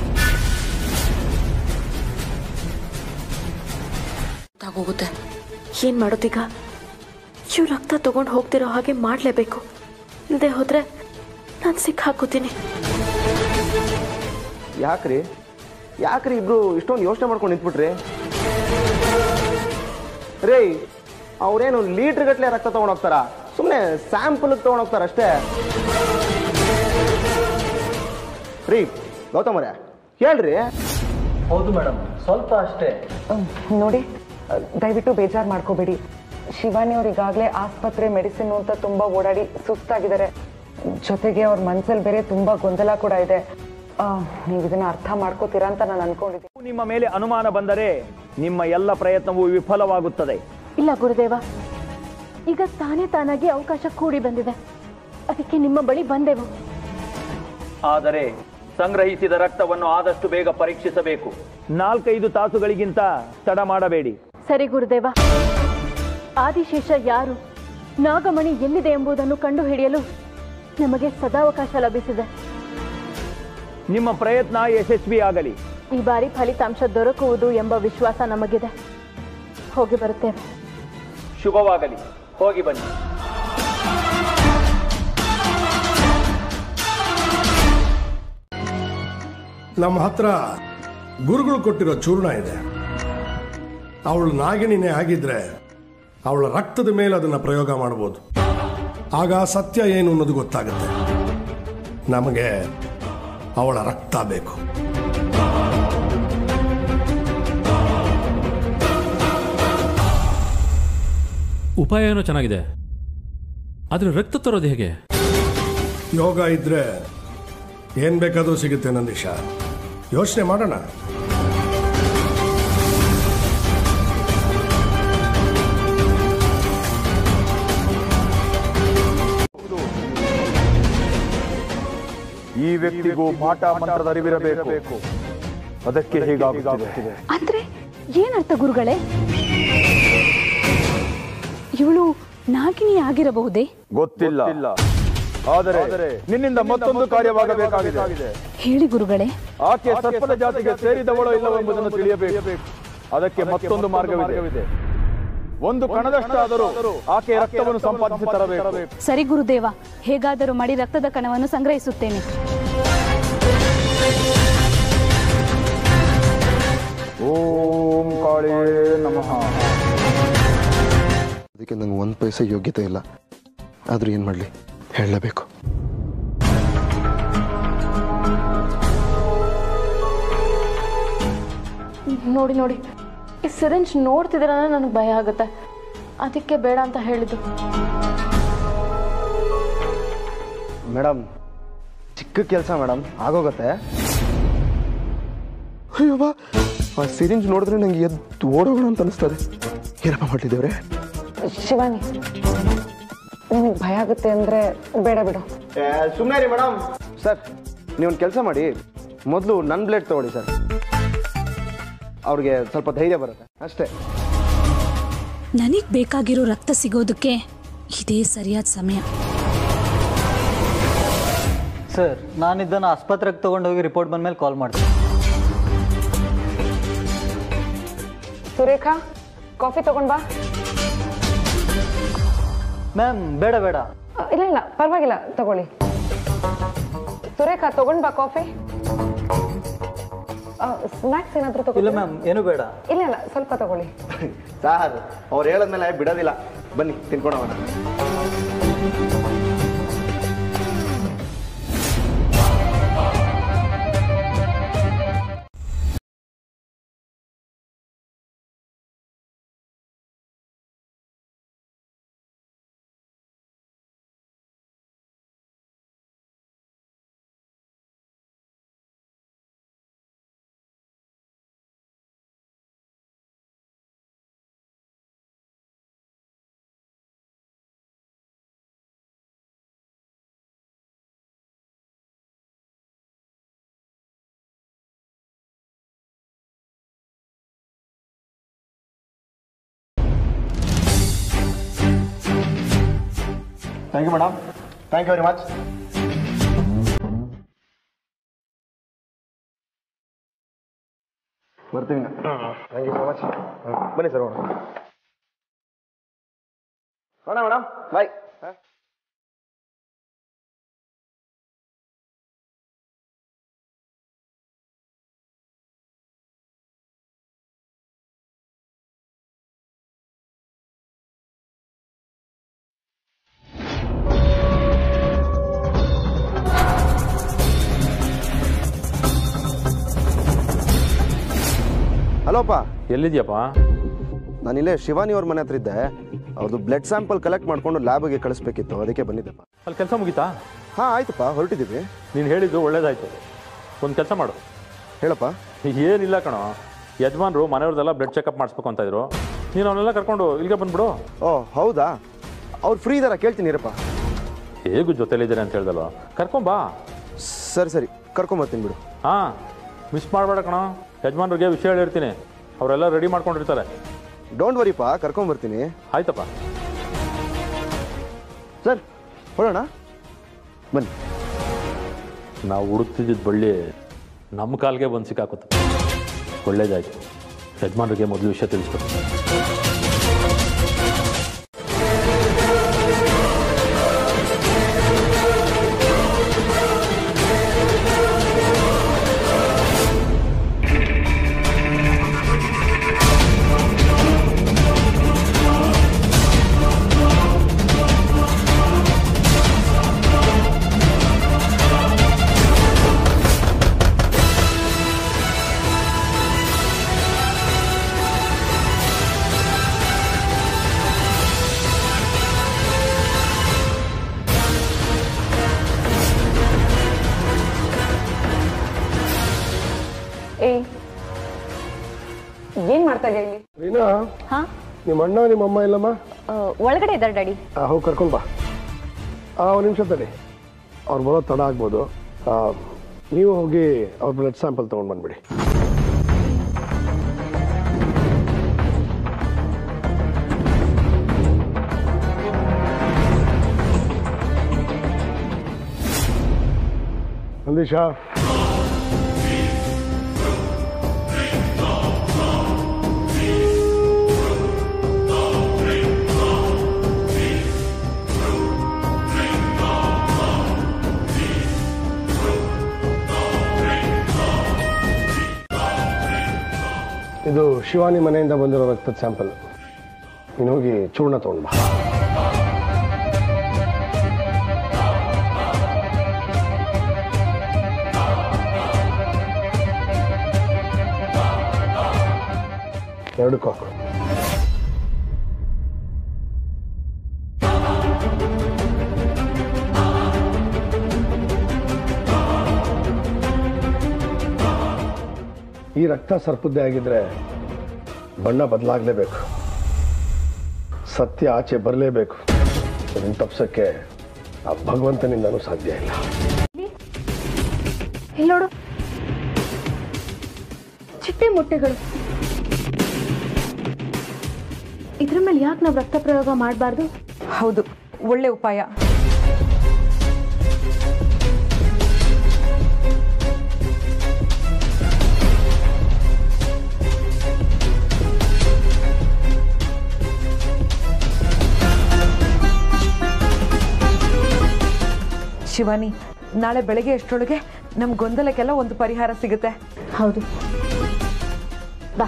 ಗೊತ್ತಾಗೋಗುತ್ತೆ ಏನ್ ಮಾಡೋದೀಗ ಇವ್ ರಕ್ತ ತಗೊಂಡು ಹೋಗ್ತಿರೋ ಹಾಗೆ ಮಾಡಲೇಬೇಕು ಇಲ್ಲದೆ ಹೋದ್ರೆ ನಾನು ಸಿಕ್ಕಾಕೋತೀನಿ ಯಾಕ್ರಿ ಯಾಕ್ರಿ ಇಬ್ರು ಇಷ್ಟೊಂದು ಯೋಚನೆ ಮಾಡ್ಕೊಂಡು ನಿಂತ್ಬಿಟ್ರಿ ರೇ ಅವ್ರೇನು ಲೀಟ್ರ್ ಗಟ್ಲೆ ರಕ್ತ ತಗೊಂಡೋಗ್ತಾರ ಸುಮ್ಮನೆ ಸ್ಯಾಂಪಲ್ ತಗೊಂಡೋಗ್ತಾರ ಅಷ್ಟೇ ರೀ ಗೌತಮರೇ ಹೇಳ್ರಿ ಹೌದು ಮೇಡಮ್ ಸ್ವಲ್ಪ ಅಷ್ಟೇ ಅಹ್, ನೋಡಿ ಅಹ್, ದಯವಿಟ್ಟು ಬೇಜಾರು ಮಾಡ್ಕೋಬೇಡಿ ಶಿವಾನಿ ಅವ್ರು ಈಗಾಗಲೇ ಆಸ್ಪತ್ರೆ ಮೆಡಿಸಿನ್ ಅಂತ ತುಂಬಾ ಓಡಾಡಿ ಸುಸ್ತಾಗಿದ್ದಾರೆ ಜೊತೆಗೆ ಅವ್ರ ಮನ್ಸಲ್ಲಿ ಬೇರೆ ತುಂಬಾ ಗೊಂದಲ ಕೂಡ ಇದೆ ನೀವು ಇದನ್ನ ಅರ್ಥ ಮಾಡ್ಕೋತೀರಾ ಅಂತ ನಾನು ಅನ್ಕೊಂಡಿದ್ದೀನಿ ನಿಮ್ಮ ಮೇಲೆ ಅನುಮಾನ ಬಂದರೆ ನಿಮ್ಮ ಎಲ್ಲ ಪ್ರಯತ್ನವೂ ವಿಫಲವಾಗುತ್ತದೆ ಇಲ್ಲ ಗುರುದೇವ ಈಗ ತಾನೇ ತಾನಾಗಿ ಅವಕಾಶ ಕೂಡಿ ಬಂದಿದೆ ಅದಕ್ಕೆ ನಿಮ್ಮ ಬಳಿ ಬಂದೆವು ಆದರೆ ಸಂಗ್ರಹಿಸಿದ ರಕ್ತವನ್ನು ಆದಷ್ಟು ಬೇಗ ಪರೀಕ್ಷಿಸಬೇಕು ನಾಲ್ಕೈದು ತಾಸುಗಳಿಗಿಂತ ತಡ ಮಾಡಬೇಡಿ ಸರಿ ಗುರುದೇವ ಆದಿಶೇಷ ಯಾರು ನಾಗಮಣಿ ಎಲ್ಲಿದೆ ಎಂಬುದನ್ನು ಕಂಡುಹಿಡಿಯಲು ನಮಗೆ ಸದಾವಕಾಶ ಲಭಿಸಿದೆ ನಿಮ್ಮ ಪ್ರಯತ್ನ ಯಶಸ್ವಿ ಆಗಲಿ ಈ ಬಾರಿ ಫಲಿತಾಂಶ ದೊರಕುವುದು ಎಂಬ ವಿಶ್ವಾಸ ನಮಗಿದೆ ಹೋಗಿ ಬರುತ್ತೇವೆ ಶುಭವಾಗಲಿ ಹೋಗಿ ಬನ್ನಿ ನಮ್ಮ ಹತ್ರ ಗುರುಗಳು ಕೊಟ್ಟಿರೋ ಚೂರ್ಣ ಇದೆ ಅವಳು ನಾಗಿಣಿನೇ ಆಗಿದ್ರೆ ಅವಳ ರಕ್ತದ ಮೇಲೆ ಅದನ್ನು ಪ್ರಯೋಗ ಮಾಡ್ಬೋದು ಆಗ ಸತ್ಯ ಏನು ಅನ್ನೋದು ಗೊತ್ತಾಗುತ್ತೆ ನಮಗೆ ಅವಳ ರಕ್ತ ಬೇಕು ಉಪಾಯ ಏನೋ ಚೆನ್ನಾಗಿದೆ ಆದರೆ ರಕ್ತ ತರೋದು ಹೇಗೆ ಯೋಗ ಇದ್ರೆ ಏನ್ ಬೇಕಾದ್ರೂ ಸಿಗುತ್ತೆ ನಂದೀಶ ಯೋಚನೆ ಮಾಡೋಣ ಈ ವ್ಯಕ್ತಿಗೂ ಮಾಟ ಮಂತ್ರದ ಅರಿವಿರಬೇಕು ಅದಕ್ಕೆ ಹೀಗಾಗುತ್ತಿದೆ ಅಂದ್ರೆ ಏನರ್ಥ ಗುರುಗಳೇ ಇವಳು ನಾಗಿನಿ ಆಗಿರಬಹುದೇ ಗೊತ್ತಿಲ್ಲ ಆದರೆ ನಿನ್ನಿಂದ ಮತ್ತೊಂದು ಕಾರ್ಯವಾಗಬೇಕಾಗಿದೆ ಹೇಳಿ ಗುರುಗಳೇ ಆಕೆ ಸರ್ಪದ ಜಾತಿಗೆ ಸೇರಿದವಳೋ ಇಲ್ಲವೋ ಎಂಬುದನ್ನು ತಿಳಿಯಬೇಕು ಅದಕ್ಕೆ ಮತ್ತೊಂದು ಮಾರ್ಗವಿದೆ ಒಂದು ಕಣದಷ್ಟಾದರೂ ಆಕೆ ರಕ್ತವನ್ನು ಸಂಪಾದಿಸಿ ತರಬೇಕು ಸರಿ ಗುರುದೇವ ಹೇಗಾದರೂ ಮಾಡಿ ರಕ್ತದ ಕಣವನ್ನು ಸಂಗ್ರಹಿಸುತ್ತೇನೆ ಓಂ ಕಾಳೇ ನಮಃ ಅದಕ್ಕೆ ನಂಗೆ ಒಂದು ಪೈಸೆ ಯೋಗ್ಯತೆ ಇಲ್ಲ ಆದ್ರೂ ಏನು ಮಾಡಲಿ ಹೇಳಲೇಬೇಕು ನೋಡಿ ನೋಡಿ ಈ ಸಿರಿಂಜ್ ನೋಡ್ತಿದ್ರೆ ನನಗೆ ಭಯ ಆಗುತ್ತೆ ಅದಕ್ಕೆ ಬೇಡ ಅಂತ ಹೇಳಿದ್ದು ಮೇಡಮ್ ಚಿಕ್ಕ ಕೆಲಸ ಮೇಡಮ್ ಆಗೋಗತ್ತೆ ಅಯ್ಯವ್ವ ಆ ಸಿರಿಂಜ್ ನೋಡಿದ್ರೆ ನಂಗೆ ಎದ್ದು ಓಡೋಗೋಣ ಅಂತ ಅನಿಸ್ತದೆ ಏನಪ್ಪ ಮಾಡ್ತಿದ್ದೇವ್ರೆ ಶಿವಾನಿ ನಿಮಗೆ ಭಯ ಆಗುತ್ತೆ ಅಂದ್ರೆ ಬೇಡ ಬಿಡು ಸುಮ್ಮನೆ ರೀ ಮೇಡಮ್ ಸರ್ ನೀವೊಂದು ಕೆಲಸ ಮಾಡಿ ಮೊದಲು ನನ್ನ ಬ್ಲೇಡ್ ತಗೊಳ್ಳಿ ಸರ್ ಅವ್ರಿಗೆ ಸ್ವಲ್ಪ ಧೈರ್ಯ ಬರುತ್ತೆ ಅಷ್ಟೇ ನನಗ್ ಬೇಕಾಗಿರೋ ರಕ್ತ ಸಿಗೋದಕ್ಕೆ ಇದೇ ಸರಿಯಾದ ಸಮಯ ಸರ್ ನಾನಿದ್ದನ್ನು ಆಸ್ಪತ್ರೆಗೆ ತಗೊಂಡೋಗಿ ರಿಪೋರ್ಟ್ ಬಂದ್ಮೇಲೆ ಕಾಲ್ ಮಾಡ್ತೀನಿ ಸುರೇಖಾ ಕಾಫಿ ತಗೊಂಡ್ ಬಾ ಮ್ಯಾಮ್ ಬೇಡ ಬೇಡ ಅ, ಇಲ್ಲ ಇಲ್ಲ ಪರವಾಗಿಲ್ಲ ತಗೊಳ್ಳಿ ಸುರೇಖಾ ತಗೊಂಡ್ ಬಾ ಕಾಫಿ ಸ್ನ್ಯಾಕ್ಸ್ ಏನಾದ್ರೂ ಇಲ್ಲ ತಗೊಳ್ಳಿ ಮ್ಯಾಮ್ ಏನು ಬೇಡ ಇಲ್ಲ ಇಲ್ಲ ಸ್ವಲ್ಪ ತಗೊಳ್ಳಿ ಸಾರ್ ಅವ್ರು ಹೇಳದ್ಮೇಲೆ ಬಿಡೋದಿಲ್ಲ ಬನ್ನಿ ತಿನ್ಕೊಂಡು thank you madam thank you very much ಬರ್ತೀವಿ ಥ್ಯಾಂಕ್ ಯು ಸೊ ಮಚ್ ಬನ್ನಿ ಸರ್ ಹೋಗೋಣ ಹೋಣ ಮೇಡಮ್ ಬಾಯ್ ಹಲೋಪ್ಪ ಎಲ್ಲಿದ್ಯಪ್ಪ ನಾನಿಲ್ಲೇ ಶಿವಾನಿ ಅವ್ರ ಮನೆ ಹತ್ರ ಇದ್ದೆ ಅವ್ರದ್ದು ಬ್ಲಡ್ ಸ್ಯಾಂಪಲ್ ಕಲೆಕ್ಟ್ ಮಾಡ್ಕೊಂಡು ಲ್ಯಾಬ್ಗೆ ಕಳಿಸ್ಬೇಕಿತ್ತು ಅದಕ್ಕೆ ಬಂದಿದ್ದೆಪ್ಪ ಅಲ್ಲಿ ಕೆಲಸ ಮುಗೀತಾ ಹಾಂ ಆಯ್ತಪ್ಪ ಹೊರಟಿದ್ದೀವಿ ನೀನು ಹೇಳಿದ್ದು ಒಳ್ಳೇದಾಯ್ತು ಒಂದು ಕೆಲಸ ಮಾಡು ಹೇಳಪ್ಪ ಏನಿಲ್ಲ ಕಣೋ ಯಜಮಾನ್ರು ಮನೆಯವ್ರದೆಲ್ಲ ಬ್ಲಡ್ ಚೆಕಪ್ ಮಾಡಿಸ್ಬೇಕು ಅಂತ ಇದ್ರು ನೀನು ಅವನ್ನೆಲ್ಲ ಕರ್ಕೊಂಡು ಇಲ್ಲಿಗೆ ಬಂದ್ಬಿಡು ಓ ಹೌದಾ ಅವ್ರು ಫ್ರೀ ಇದಾರ ಕೇಳ್ತೀನಿ ಇರಪ್ಪ ಹೇಗೂ ಜೊತೆಲಿದ್ದೀರಿ ಅಂತ ಹೇಳ್ದಲ್ವ ಕರ್ಕೊಂಬಾ ಸರಿ ಸರಿ ಕರ್ಕೊಂಬರ್ತೀನಿ ಬಿಡು ಹಾಂ ಮಿಸ್ ಮಾಡಬೇಡ ಕಣೋ ಯಜಮಾನ್ರಿಗೆ ವಿಷಯ ಹೇಳಿರ್ತೀನಿ ಅವರೆಲ್ಲ ರೆಡಿ ಮಾಡ್ಕೊಂಡಿರ್ತಾರೆ ಡೋಂಟ್ ವರಿಪ್ಪ ಕರ್ಕೊಂಬರ್ತೀನಿ ಆಯ್ತಪ್ಪ ಸರ್ ಹೊಡೋಣ ಬನ್ನಿ ನಾವು ಹುಡುಕ್ತಿದ್ದಿದ್ದು ಬಳ್ಳಿ ನಮ್ಮ ಕಾಲ್ಗೆ ಬಂದು ಸಿಕ್ಕಾಕುತ್ತೆ ಒಳ್ಳೇದಾಯ್ತು ಯಜಮಾನ್ರಿಗೆ ಮೊದಲು ವಿಷಯ ತಿಳಿಸ್ಬೇಕು ಏಯ್ ಏನ್ ಮಾಡ್ತಾ ಇದೆಯಾ ಇಲ್ಲಿ ರೀನಾ ಹಾ ನಿಮ್ಮ ಅಣ್ಣ ನಿಮ್ಮ ಅಮ್ಮ ಇಲ್ಲಮ್ಮ ಆ, ಒಳಗಡೆ ಇದ್ದಾರೆ ಡ್ಯಾಡಿ ಆ, ಹೋಗಿ ಕರ್ಕೊಂಡು ಬಾ ಆ, ಒಂದು ನಿಮಿಷ ತಡಿ ಅವ್ರು ಬರೋ ತಡ ಆಗ್ಬೋದು ಆ, ನೀವು ಹೋಗಿ ಅವ್ರ ಬ್ಲಡ್ ಸ್ಯಾಂಪಲ್ ತೊಗೊಂಡು ಬಂದ್ಬಿಡಿ ನಂದೀಶಾ ಇದು ಶಿವಾನಿ ಮನೆಯಿಂದ ಬಂದಿರೋ ರಕ್ತದ ಸ್ಯಾಂಪಲ್ ನೀನು ಹೋಗಿ ಚೂರ್ಣ ತಗೊಂಡು ಬಾ ಎರಡಕ್ಕೂ ಹಾಕು ಈ ರಕ್ತ ಸರ್ಪದ್ದೇ ಆಗಿದ್ರೆ ಬಣ್ಣ ಬದಲಾಗಲೇಬೇಕು ಸತ್ಯ ಆಚೆ ಬರಲೇಬೇಕು ಅದನ್ನು ತಪ್ಸಕ್ಕೆ ಆ ಭಗವಂತನಿಂದನೂ ಸಾಧ್ಯ ಇಲ್ಲ ಇಲ್ಲಿ ನೋಡು ಚಿಟ್ಟೆ ಮೊಟ್ಟೆಗಳು ಇದ್ರ ಮೇಲೆ ಯಾಕೆ ನಾವು ರಕ್ತ ಪ್ರಯೋಗ ಮಾಡಬಾರ್ದು ಹೌದು ಒಳ್ಳೆ ಉಪಾಯ ಶಿವಾನಿ ನಾಳೆ ಬೆಳಗ್ಗೆ ಎಷ್ಟರೊಳಗೆ ನಮ್ಮ ಗೊಂದಲಕ್ಕೆಲ್ಲ ಒಂದು ಪರಿಹಾರ ಸಿಗುತ್ತೆ ಹೌದು ಬಾ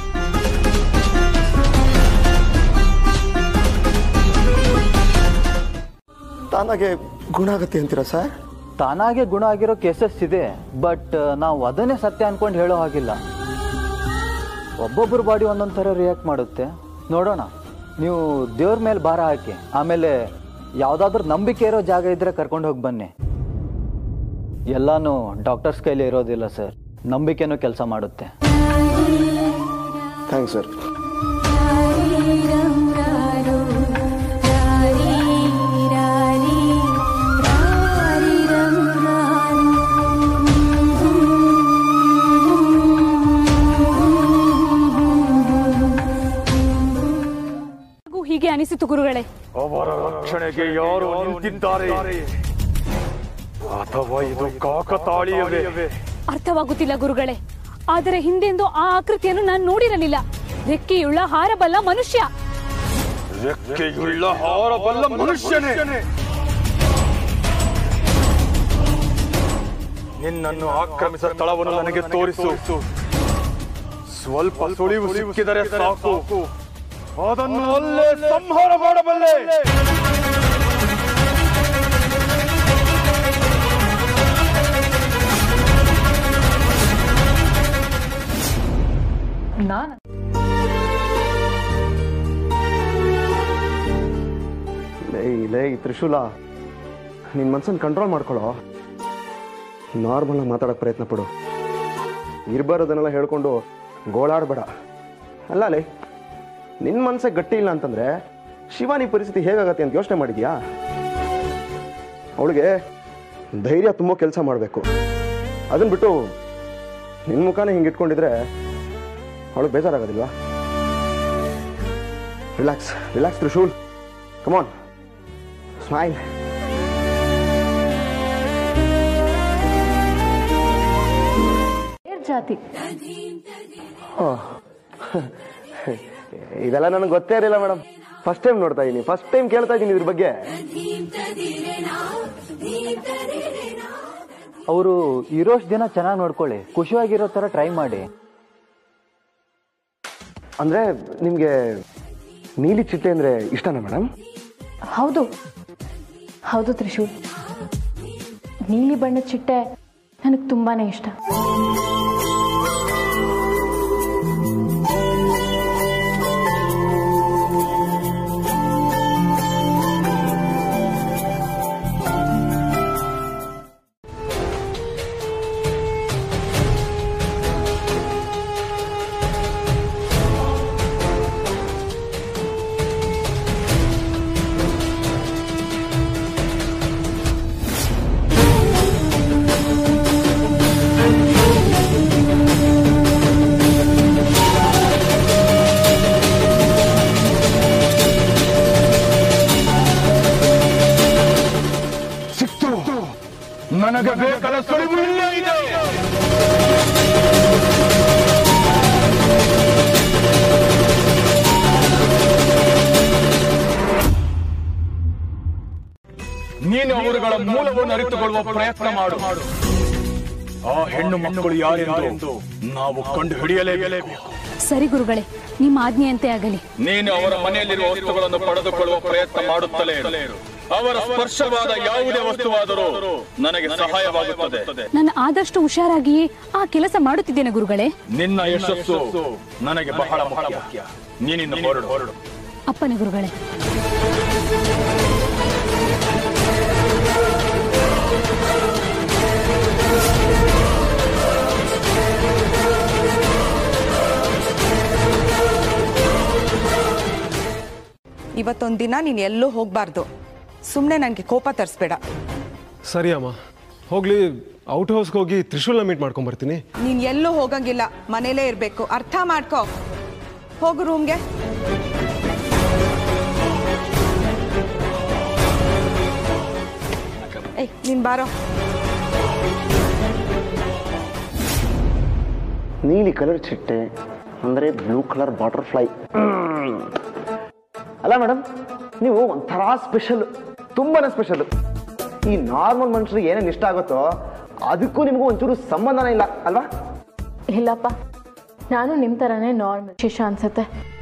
ತಾನಾಗೆ ಗುಣ ಆಗತ್ತೆ ಅಂತೀರಾ ಸರ್ ತಾನಾಗೆ ಗುಣ ಆಗಿರೋ ಕೇಸಸ್ ಇದೆ ಬಟ್ ನಾವು ಅದನ್ನೇ ಸತ್ಯ ಅನ್ಕೊಂಡು ಹೇಳೋ ಹಾಗಿಲ್ಲ ಒಬ್ಬೊಬ್ಬರ ಬಾಡಿ ಒಂದೊಂದು ಥರ ರಿಯಾಕ್ಟ್ ಮಾಡುತ್ತೆ ನೋಡೋಣ ನೀವು ದೇವ್ರ ಮೇಲೆ ಭಾರ ಹಾಕಿ ಆಮೇಲೆ ಯಾವುದಾದ್ರೂ ನಂಬಿಕೆ ಇರೋ ಜಾಗ ಇದ್ರೆ ಕರ್ಕೊಂಡು ಹೋಗಿ ಬನ್ನಿ ಎಲ್ಲಾನು ಡಾಕ್ಟರ್ಸ್ ಕೈಲಿ ಇರೋದಿಲ್ಲ ಸರ್ ನಂಬಿಕೆನೂ ಕೆಲಸ ಮಾಡುತ್ತೆ ಥ್ಯಾಂಕ್ಸ್ ಸರ್ ಹೀಗೆ ಅನಿಸಿತು ಗುರುಗಳೇ ಗುರುಗಳೇ ಅವರ ರಕ್ಷಣೆಗೆ ಯಾರು ನಿಂತಿದ್ದಾರೆ ಅಥವಾ ಇದು ಕಾಕತಾಳೀಯವೇ ಅರ್ಥವಾಗುತ್ತಿಲ್ಲ ಗುರುಗಳೇ ಆದರೆ ಹಿಂದೆಂದು ಆ ಆಕೃತಿಯನ್ನು ನಾನು ನೋಡಿರಲಿಲ್ಲ ರೆಕ್ಕೆಯುಳ್ಳ ಹಾರಬಲ್ಲ ಮನುಷ್ಯ ರೆಕ್ಕೆಯುಳ್ಳ ಹಾರಬಲ್ಲ ಮನುಷ್ಯನೇ ನಿನ್ನನ್ನು ಆಕ್ರಮಿಸಿದ ಸ್ಥಳವನ್ನು ನನಗೆ ತೋರಿಸು ಸ್ವಲ್ಪ ಸುಳಿವು ಸಿಕ್ಕಿದರೆ ಸಾಕು ಅದನ್ನು ಅಲ್ಲೇ ಸಂಹಾರ ಮಾಡಬಲ್ಲೆ ನಾನು ಲೇ ಲೇ ತ್ರಿಶೂಲ ನಿನ್ನ ಮನ್ಸನ್ನು ಕಂಟ್ರೋಲ್ ಮಾಡ್ಕೊಳ್ಳೋ ನಾರ್ಮಲ್ ಮಾತಾಡೋಕೆ ಪ್ರಯತ್ನ ಪಡು ಇರ್ಬಾರದನ್ನೆಲ್ಲ ಹೇಳ್ಕೊಂಡು ಗೋಳಾಡಬೇಡ ಅಲ್ಲ ಲೇ ನಿನ್ನ ಮನಸ್ಸೇ ಗಟ್ಟಿ ಇಲ್ಲ ಅಂತಂದ್ರೆ ಶಿವಾನಿ ಪರಿಸ್ಥಿತಿ ಹೇಗಾಗತ್ತೆ ಅಂತ ಯೋಚನೆ ಮಾಡಿದ್ಯಾ ಅವಳಿಗೆ ಧೈರ್ಯ ತುಂಬೋ ಕೆಲಸ ಮಾಡಬೇಕು ಅದನ್ನ ಬಿಟ್ಟು ನಿನ್ನ ಮುಖಾನೇ ಹಿಂಗೆ ಇಟ್ಕೊಂಡಿದ್ರೆ ಅವಳಿಗೆ ಬೇಜಾರಾಗೋದಿಲ್ವಾ relax relax Trishul come on smile ಬೇರ್ ಜಾತಿ ಇದೆಲ್ಲ ನನಗೆ ಗೊತ್ತೇ ಇರಲಿಲ್ಲ ಮೇಡಮ್ ಫಸ್ಟ್ ಟೈಮ್ ನೋಡ್ತಾ ಇದ್ದೀನಿ ಫಸ್ಟ್ ಟೈಮ್ ಕೇಳ್ತಾ ಇದ್ದೀನಿ ಇದ್ರ ಬಗ್ಗೆ ಅವರು ಇರೋಷ್ಟು ದಿನ ಚೆನ್ನಾಗಿ ನೋಡ್ಕೊಳ್ಳಿ ಖುಷಿಯಾಗಿರೋ ಥರ ಟ್ರೈ ಮಾಡಿ ಅಂದ್ರೆ ನಿಮ್ಗೆ ನೀಲಿ ಚಿಟ್ಟೆ ಅಂದ್ರೆ ಇಷ್ಟನಾ ಮೇಡಮ್ ಹೌದು ಹೌದು ತ್ರಿಶೂಲ್ ನೀಲಿ ಬಣ್ಣದ ಚಿಟ್ಟೆ ನನಗೆ ತುಂಬಾನೇ ಇಷ್ಟ ಸಿಕ್ತು ನನಗೆ ಬೇಕಾದ ಸುಳಿವು ಇಲ್ಲೇ ಇದೆ ನೀನು ಅವರುಗಳ ಮೂಲವನ್ನು ಅರಿತುಕೊಳ್ಳುವ ಪ್ರಯತ್ನ ಮಾಡು ಆ ಹೆಣ್ಣು ಮಕ್ಕಳು ಯಾರೆಂದು ನಾವು ಕಂಡು ಹಿಡಿಯಲೇಬೇಕು ಸರಿ ಗುರುಗಳೇ ನಿಮ್ಮ ಆಜ್ಞೆಯಂತೆ ಆಗಲಿ ನೀನು ಅವರ ಮನೆಯಲ್ಲಿರುವ ವಸ್ತುಗಳನ್ನು ಪಡೆದುಕೊಳ್ಳುವ ಪ್ರಯತ್ನ ಮಾಡುತ್ತಲೇ ಇರು ಅವರ ಸ್ಪರ್ಶವಾದ ಯಾವುದೇ ವಸ್ತುವಾದರೂ ನನಗೆ ಸಹಾಯವಾಗುತ್ತದೆ ನಾನು ಆದಷ್ಟು ಹುಷಾರಾಗಿಯೇ ಆ ಕೆಲಸ ಮಾಡುತ್ತಿದ್ದೇನೆ ಗುರುಗಳೇ ನಿನ್ನ ಯಶಸ್ಸು ನನಗೆ ಬಹಳ ಮುಖ್ಯ ನೀನಿನ್ನು ಹೊರಡು ಹೊರಡು ಅಪ್ಪನೇ ಗುರುಗಳೇ ಇವತ್ತೊಂದು ದಿನ ನೀನು ಎಲ್ಲೂ ಹೋಗಬಾರ್ದು ಸುಮ್ಮನೆ ನನಗೆ ಕೋಪ ತರಿಸ್ಬೇಡ ಸರಿ ಅಮ್ಮ ಹೋಗ್ಲಿ ಔಟ್ ಹೌಸ್ಗೆ ಹೋಗಿ ತ್ರಿಶೂಲ್ನ ಮೀಟ್ ಮಾಡ್ಕೊಂಬರ್ತೀನಿ ನೀನು ಎಲ್ಲೂ ಹೋಗಂಗಿಲ್ಲ ಮನೇಲೇ ಇರಬೇಕು ಅರ್ಥ ಮಾಡ್ಕೋ ಹೋಗು ರೂಮ್ಗೆ ಏಯ್ ನೀನು ಬಾರೋ ನೀಲಿ ಕಲರ್ ಚಿಟ್ಟೆ ಅಂದ್ರೆ ಬ್ಲೂ ಕಲರ್ ಬಾಟರ್ಫ್ಲೈ ಅಲ್ಲ ಮೇಡಮ್ ನೀವು ಒಂಥರ ಸ್ಪೆಷಲ್ ತುಂಬಾನೇ ಸ್ಪೆಷಲ್ ಈ ನಾರ್ಮಲ್ ಮನುಷ್ಯರಿಗೆ ಏನೇನು ಇಷ್ಟ ಆಗುತ್ತೋ ಅದಕ್ಕೂ ನಿಮಗೂ ಒಂಚೂರು ಸಂಬಂಧನೇ ಇಲ್ಲ ಅಲ್ವಾ ಇಲ್ಲಪ್ಪ ನಾನು ನಿಮ್ಮ ಥರನೇ ನಾರ್ಮಲ್ ಶಿಶ ಅನ್ಸತ್ತೆ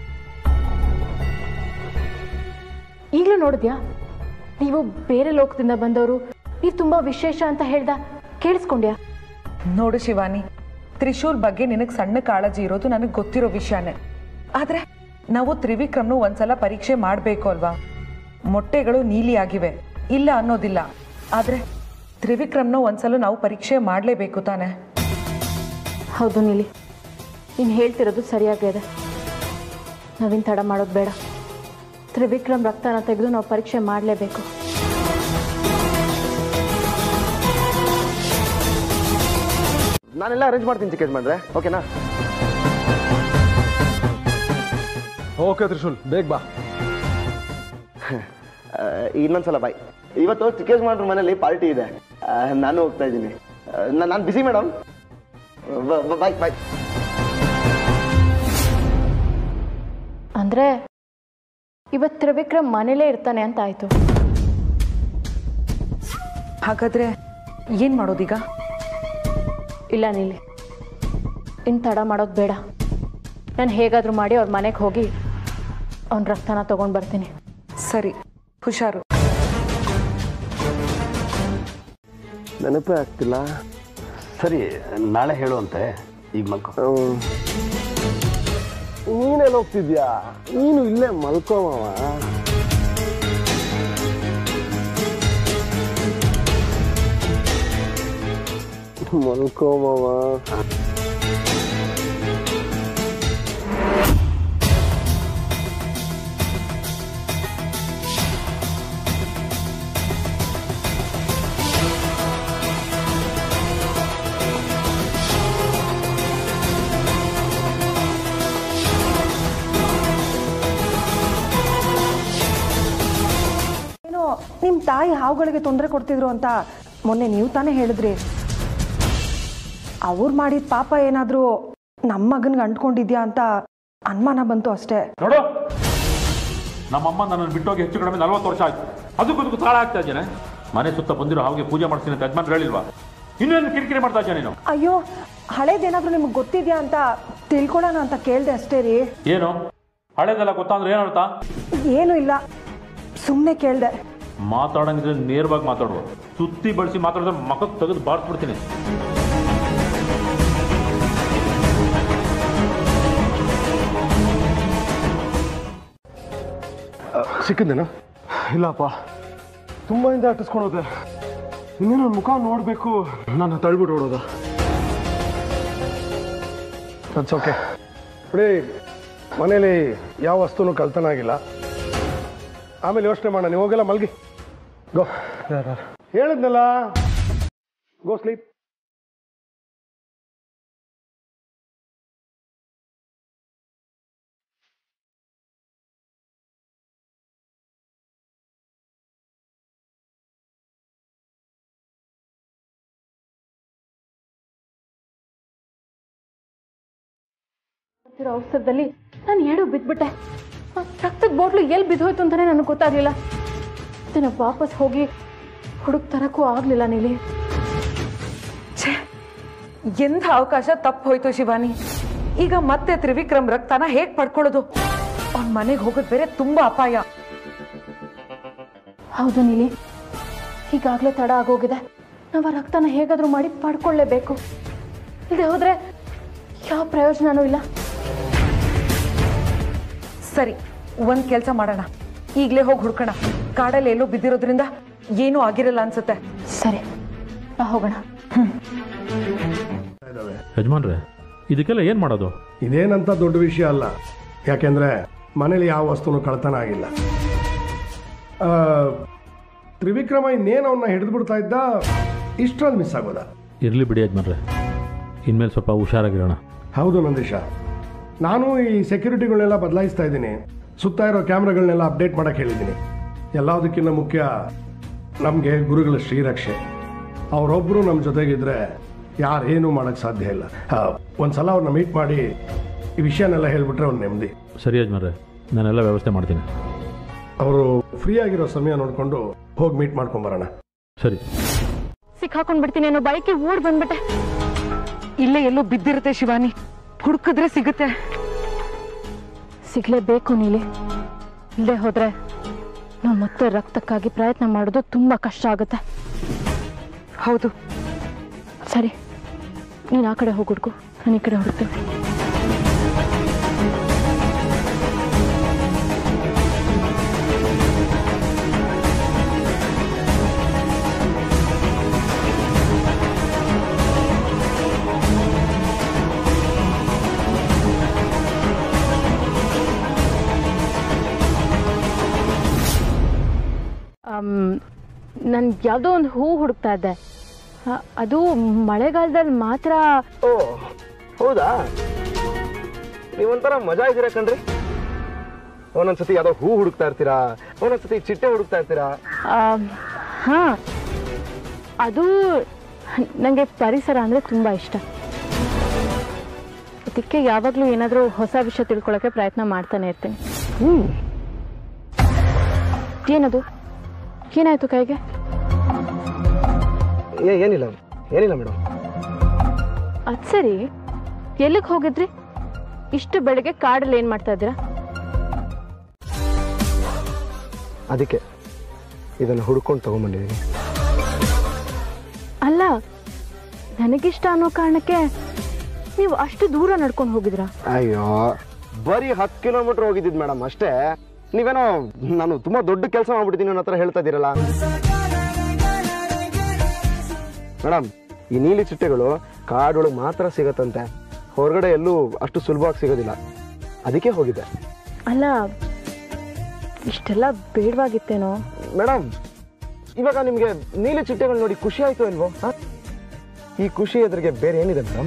ಈಗಲೂ ನೋಡಿದ್ಯಾ ನೀವು ಬೇರೆ ಲೋಕದಿಂದ ಬಂದವರು ನೀವು ತುಂಬ ವಿಶೇಷ ಅಂತ ಹೇಳ್ದ ಕೇಳಿಸ್ಕೊಂಡ್ಯಾ ನೋಡು ಶಿವಾನಿ ತ್ರಿಶೂಲ್ ಬಗ್ಗೆ ನಿನಗೆ ಸಣ್ಣ ಕಾಳಜಿ ಇರೋದು ನನಗೆ ಗೊತ್ತಿರೋ ವಿಷಯನೇ ಆದ್ರೆ ನಾವು ತ್ರಿವಿಕ್ರಮ್ನು ಒಂದ್ಸಲ ಪರೀಕ್ಷೆ ಮಾಡಬೇಕು ಅಲ್ವಾ ಮೊಟ್ಟೆಗಳು ನೀಲಿ ಆಗಿವೆ ಇಲ್ಲ ಅನ್ನೋದಿಲ್ಲ ಆದ್ರೆ ತ್ರಿವಿಕ್ರಮ್ನ ಒಂದ್ಸಲ ನಾವು ಪರೀಕ್ಷೆ ಮಾಡಲೇಬೇಕು ತಾನೆ ಹೌದು ನೀಲಿ ನೀನು ಹೇಳ್ತಿರೋದು ಸರಿಯಾಗಿದೆ ನಾವಿನ್ ತಡ ಮಾಡೋದು ಬೇಡ ತ್ರಿವಿಕ್ರಮ್ ರಕ್ತನ ತೆಗೆದು ನಾವು ಪರೀಕ್ಷೆ ಮಾಡಲೇಬೇಕು ನಾನೆಲ್ಲ ಅರೇಂಜ್ ಮಾಡ್ತೀನಿ ಚಿಕ್ಕೇಜ್ ಮಾಡ್ರೆ ಓಕೆನಾ ಓಕೆ ತ್ರಿಶೂಲ್ ಬೇಗ ಬಾ ಇನ್ನೊಂದ್ಸಲ ಬಾಯ್ ಇವತ್ತು ಚಿಕ್ಕೇಶ್ ಮಾಡ್ರ ಮನೇಲಿ ಪಾರ್ಟಿ ಇದೆ ಆ, ನಾನು ಹೋಗ್ತಾ ಇದ್ದೀನಿ ನಾನು ಬಿಸಿ ಮೇಡಮ್ ಬಾಯ್ ಬಾಯ್ ಅಂದ್ರೆ ಇವತ್ತು ತ್ರಿವಿಕ್ರಮ್ ಮನೇಲೇ ಇರ್ತಾನೆ ಅಂತ ಆಯ್ತು ಹಾಗಾದ್ರೆ ಏನ್ ಮಾಡೋದೀಗ ಇಲ್ಲ ನೀಲಿ ಇನ್ನು ತಡ ಮಾಡೋದು ಬೇಡ ನಾನು ಹೇಗಾದರೂ ಮಾಡಿ ಅವ್ರ ಮನೆಗೆ ಹೋಗಿ ಅವನ ರಕ್ತನ ತಗೊಂಡು ಬರ್ತೀನಿ ಸರಿ ಹುಷಾರು ನೆನಪೇ ಆಗ್ತಿಲ್ಲ ಸರಿ ನಾಳೆ ಹೇಳುವಂತೆ ಈಗ ಮಲ್ಕೊ ನೀನೇನು ಹೋಗ್ತಿದ್ಯಾ ನೀನು ಇಲ್ಲೇ ಮಲ್ಕೋಮವ ಮಲ್ಕೋಮವ ಏನೋ ನಿಮ್ಮ ತಾಯಿ ಹಾವುಗಳಿಗೆ ತೊಂದರೆ ಕೊಡ್ತಿದ್ರು ಅಂತ ಮೊನ್ನೆ ನೀವು ತಾನೇ ಹೇಳಿದ್ರಿ ಅವ್ರು ಮಾಡಿದ ಪಾಪ ಏನಾದರೂ ನಮ್ಮ ಮಗನ್ಗೆ ಅಂಟ್ಕೊಂಡಿದ್ಯಾ ಅಂತ ಅನುಮಾನ ಬಂತು ಅಷ್ಟೇ ನೋಡು ನಮ್ಮಮ್ಮ ನನ್ನನ್ನು ಬಿಟ್ಟೋಗಿ ಹೆಚ್ಚು ಕಡಿಮೆ ನಲ್ವತ್ತು ವರ್ಷ ಆಯ್ತು ಅದಕ್ಕೂ ಅದಕ್ಕೂ ತಾಳ ಆಗ್ತಾ ಇದ್ದೇನೆ ಮನೆ ಸುತ್ತ ಬಂದಿರೋ ಹಾಗೆ ಪೂಜೆ ಮಾಡ್ತೀನಿ ಅಂತ ಯಜಮಾನ್ರು ಹೇಳಿಲ್ವಾ ಇನ್ನೇನು ಕಿರಿಕಿರಿ ಮಾಡ್ತಾ ಇದ್ಯಾ ನೀನು ಅಯ್ಯೋ ಹಳೇದೇನಾದರೂ ನಿಮ್ಗೆ ಗೊತ್ತಿದ್ಯಾ ಅಂತ ತಿಳ್ಕೊಳ್ಳೋಣ ಅಂತ ಕೇಳಿದೆ ಅಷ್ಟೇ ರೀ ಏನು ಹಳೇದೆಲ್ಲ ಗೊತ್ತಾಂದ್ರೆ ಏನರ್ಥ ಏನೂ ಇಲ್ಲ ಸುಮ್ಮನೆ ಕೇಳಿದೆ ಮಾತಾಡಂಗಿದ್ರೆ ನೇರವಾಗಿ ಮಾತಾಡುವ ಸುತ್ತಿ ಬಳಸಿ ಮಾತಾಡಿದ್ರೆ ಮಖಕ್ಕೆ ತೆಗೆದು ಬಾರಿಸ್ಬಿಡ್ತೀನಿ ಸಿಕ್ಕಿದ್ದೇನಾ ಇಲ್ಲಪ್ಪ ತುಂಬ ಹಿಂದೆ ಅಟ್ಟಿಸ್ಕೊಳೋದೆ ಇನ್ನೇನು ಮುಖ ನೋಡಬೇಕು ನಾನು ತಳ್ಬಿಟ್ಟು ಓಡೋದ ದಟ್ಸ್ ಓಕೆ ನೋಡಿ ಮನೇಲಿ ಯಾವ ವಸ್ತುನೂ ಕಳ್ತನ ಆಗಿಲ್ಲ ಆಮೇಲೆ ಯೋಚನೆ ಮಾಡೋಣ ನೀವು ಹೋಗೆಲ್ಲ ಮಲ್ಗಿ ಗೋ ಹೇಳಿದ್ನಲ್ಲ ಗೋ ಸ್ಲೀಪ್ ಇರೋ ಅವಸರದಲ್ಲಿ ನಾನು ಏಡು ಬಿದ್ಬಿಟ್ಟೆ ಆ ರಕ್ತದ ಬಾಟ್ಲು ಎಲ್ಲಿ ಬಿದ್ದೋಯ್ತು ಅಂತಾನೆ ನನಗೆ ಗೊತ್ತಾಗಲಿಲ್ಲ ಅದನ್ನು ವಾಪಸ್ ಹೋಗಿ ಹುಡುಕ್ ತರಕ್ಕೂ ಆಗಲಿಲ್ಲ ನೀಲಿ ಛೇ ಎಂಥ ಅವಕಾಶ ತಪ್ಪು ಹೋಯ್ತು ಶಿವಾನಿ ಈಗ ಮತ್ತೆ ತ್ರಿವಿಕ್ರಮ್ ರಕ್ತನ ಹೇಗ್ ಪಡ್ಕೊಳ್ಳೋದು ಅವ್ನ ಮನೆಗೆ ಹೋಗೋದು ಬೇರೆ ತುಂಬಾ ಅಪಾಯ ಹೌದು ನೀಲಿ ಈಗಾಗಲೇ ತಡ ಆಗೋಗಿದೆ ನಾವು ಆ ರಕ್ತನ ಹೇಗಾದರೂ ಮಾಡಿ ಪಡ್ಕೊಳ್ಳೇಬೇಕು ಇಲ್ಲದೆ ಹೋದ್ರೆ ಯಾವ ಪ್ರಯೋಜನನೂ ಇಲ್ಲ ಸರಿ ಒಂದ್ ಕೆಲಸ ಮಾಡೋಣ ಈಗಲೇ ಹೋಗಿ ಹುಡ್ಕೋಣ ಕಾಡಲ್ಲಿ ಎಲ್ಲೋ ಬಿದ್ದಿರೋದ್ರಿಂದ ಏನೂ ಆಗಿರಲ್ಲ ಅನ್ಸುತ್ತೆ ಸರಿ ಬಾ ಹೋಗೋಣ ಯಜಮಾನ್ರೆ ಇದಕ್ಕೆಲ್ಲ ಏನು ಮಾಡೋದು ಇದೇನಂತ ದೊಡ್ಡ ವಿಷಯ ಅಲ್ಲ ಯಾಕೆಂದ್ರೆ ಮನೇಲಿ ಯಾವ ವಸ್ತುನು ಕಳ್ತನ ಆಗಿಲ್ಲ ಆ, ತ್ರಿವಿಕ್ರಮ ಇನ್ನೇನು ಅವನ್ನ ಹಿಡಿದು ಬಿಡ್ತಾ ಇದ್ದ ಇಷ್ಟರಲ್ಲಿ ಮಿಸ್ ಆಗೋದ ಇರಲಿ ಬಿಡಿ ಯಜಮಾನ್ರೆ ಇನ್ಮೇಲೆ ಸ್ವಲ್ಪ ಹುಷಾರಾಗಿರೋಣ ಹೌದು ನಂದೀಶ ನಾನು ಈ ಸೆಕ್ಯೂರಿಟಿಗಳನ್ನೆಲ್ಲ ಬದಲಾಯಿಸ್ತಾ ಇದ್ದೀನಿ ಸುತ್ತ ಇರೋ ಕ್ಯಾಮ್ರಾಗಳನ್ನೆಲ್ಲ ಅಪ್ಡೇಟ್ ಮಾಡಕ್ಕೆ ಹೇಳಿದ್ದೀನಿ ಎಲ್ಲದಕ್ಕಿಂತ ಮುಖ್ಯ ನಮಗೆ ಗುರುಗಳ ಶ್ರೀರಕ್ಷೆ ಅವರೊಬ್ಬರು ನಮ್ಮ ಜೊತೆಗಿದ್ರೆ ಯಾರೇನು ಮಾಡೋಕ್ಕೆ ಸಾಧ್ಯ ಇಲ್ಲ ಆ, ಒಂದ್ಸಲ ಅವ್ರನ್ನ ಮೀಟ್ ಮಾಡಿ ಈ ವಿಷಯನೆಲ್ಲ ಹೇಳ್ಬಿಟ್ರೆ ಅವ್ರು ನೆಮ್ಮದಿ ಸರಿ ಯಜಮಾನ್ರೆ ನಾನೆಲ್ಲ ವ್ಯವಸ್ಥೆ ಮಾಡ್ತೀನಿ ಅವರು ಫ್ರೀ ಆಗಿರೋ ಸಮಯ ನೋಡಿಕೊಂಡು ಹೋಗಿ ಮೀಟ್ ಮಾಡ್ಕೊಂಬರೋಣ ಸರಿ ಸಿಕ್ಕಾಕೊಂಡ್ಬಿಡ್ತೀನಿ ಅನ್ನೋ ಬೈಕೆ ಓಡ್ ಬಂದ್ಬಿಟ್ಟೆ ಇಲ್ಲೇ ಎಲ್ಲೋ ಬಿದ್ದಿರುತ್ತೆ ಶಿವಾನಿ ಹುಡುಕಿದ್ರೆ ಸಿಗುತ್ತೆ ಸಿಗ್ಲೇಬೇಕು ನೀಲಿ ಇಲ್ಲದೆ ಹೋದ್ರೆ ನಾವು ಮತ್ತೆ ರಕ್ತಕ್ಕಾಗಿ ಪ್ರಯತ್ನ ಮಾಡೋದು ತುಂಬಾ ಕಷ್ಟ ಆಗುತ್ತೆ ಹೌದು ಸರಿ ನೀನು ಆ ಕಡೆ ಹೋಗಿ ಹುಡ್ಕು ನಾನು ಈ ಕಡೆ ಹುಡುಕ್ತೇನೆ ನಾನು ಯಾವುದೋ ಒಂದು ಹೂ ಹುಡುಕ್ತಾ ಇದ್ದೆ ಆ, ಅದು ಮಳೆಗಾಲದಲ್ಲಿ ಮಾತ್ರ ಓ ಹೌದಾ ನೀವೊಂಥರ ಮಜಾ ಇದ್ದೀರಾ ಕಣ್ರಿ ಒಂದೊಂದ್ಸತಿ ಯಾವ್ದೋ ಹೂ ಹುಡುಕ್ತಾ ಇರ್ತೀರಾ ಒಂದೊಂದ್ಸತಿ ಚಿಟ್ಟೆ ಹುಡುಕ್ತಾ ಇರ್ತೀರಾ ಹಾ ಅದು ನನಗೆ ಪರಿಸರ ಅಂದರೆ ತುಂಬ ಇಷ್ಟ ಅದಕ್ಕೆ ಯಾವಾಗಲೂ ಏನಾದರೂ ಹೊಸ ವಿಷಯ ತಿಳ್ಕೊಳ್ಳೋಕ್ಕೆ ಪ್ರಯತ್ನ ಮಾಡ್ತಾನೆ ಇರ್ತೀನಿ ಹ್ಞೂ ಏನದು ಏನಾಯ್ತು ಕೈಗೆ ಏ- ಏನಿಲ್ಲ ಏನಿಲ್ಲ ಮೇಡಮ್ ಅದು ಸರಿ ಎಲ್ಲಿಗೆ ಹೋಗಿದ್ರಿ ಇಷ್ಟು ಬೆಳಗ್ಗೆ ಕಾಡಲ್ಲಿ ಏನು ಮಾಡ್ತಾ ಇದ್ದೀರಾ ಅದಕ್ಕೆ ಇದನ್ನು ಹುಡ್ಕೊಂಡು ತಗೊಂಡ್ಬಂದಿದ್ದೀನಿ ಅಲ್ಲ ನನಗಿಷ್ಟ ಅನ್ನೋ ಕಾರಣಕ್ಕೆ ನೀವು ಅಷ್ಟು ದೂರ ನಡ್ಕೊಂಡು ಹೋಗಿದ್ರಾ ಅಯ್ಯೋ ಬರೀ ಹತ್ತು ಕಿಲೋಮೀಟರ್ ಹೋಗಿದ್ದಿದ್ ಮೇಡಮ್ ಅಷ್ಟೇ ನೀವೇನೋ ನಾನು ತುಂಬಾ ದೊಡ್ಡ ಕೆಲಸ ಮಾಡ್ಬಿಡ್ತೀನಿ ನನ್ನ ಹತ್ರ ಹೇಳ್ತಾ ಇದ್ದೀರಲ್ಲ ಮೇಡಮ್ ಈ ನೀಲಿ ಚಿಟ್ಟೆಗಳು ಕಾಡೊಳಗೆ ಮಾತ್ರ ಸಿಗತ್ತಂತೆ ಹೊರಗಡೆ ಎಲ್ಲೂ ಅಷ್ಟು ಸುಲಭವಾಗಿ ಸಿಗೋದಿಲ್ಲ ಅದಕ್ಕೆ ಹೋಗಿದ್ದೆ ಅಲ್ಲ ಇಷ್ಟೆಲ್ಲ ಬೇಡವಾಗಿತ್ತೇನೋ ಮೇಡಮ್ ಇವಾಗ ನಿಮ್ಗೆ ನೀಲಿ ಚಿಟ್ಟೆಗಳು ನೋಡಿ ಖುಷಿ ಆಯ್ತು ಅಲ್ವೋ ಹ? ಈ ಖುಷಿ ಎದುರಿಗೆ ಬೇರೆ ಏನಿದೆ ಮೇಡಮ್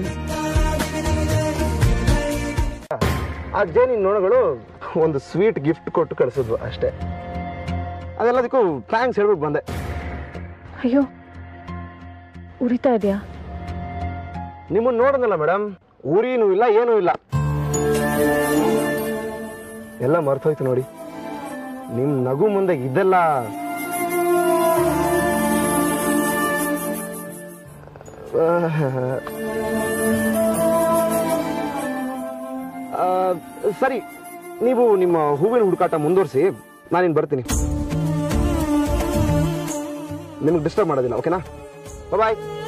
ಆ ಜೇನಿನ ನೊಣಗಳು ಒಂದು ಸ್ವೀಟ್ ಗಿಫ್ಟ್ ಕೊಟ್ಟು ಕಳಿಸಿದ್ವು ಅಷ್ಟೇ ಅದೆಲ್ಲದಕ್ಕೂ ಥ್ಯಾಂಕ್ಸ್ ಹೇಳ್ಬಿಟ್ಟು ಬಂದೆ ಅಯ್ಯೋ ಉರಿತಾ ಇದೆಯಾ ನಿಮ್ಮನ್ನ ನೋಡಿದ್ನಲ್ಲ ಮೇಡಮ್ ಊರಿನೂ ಇಲ್ಲ ಏನೂ ಇಲ್ಲ ಎಲ್ಲ ಮರ್ತೋಯ್ತು ನೋಡಿ ನಿಮ್ ನಗು ಮುಂದೆ ಇದೆಲ್ಲ ಆ, ಸರಿ ನೀವು ನಿಮ್ಮ ಹೂವಿನ ಹುಡುಕಾಟ ಮುಂದುವರಿಸಿ ನಾನಿನ್ ಬರ್ತೀನಿ ನಿಮಗೆ ಡಿಸ್ಟರ್ಬ್ ಮಾಡೋದಿಲ್ಲ ಓಕೆನಾ ಬಾಯ್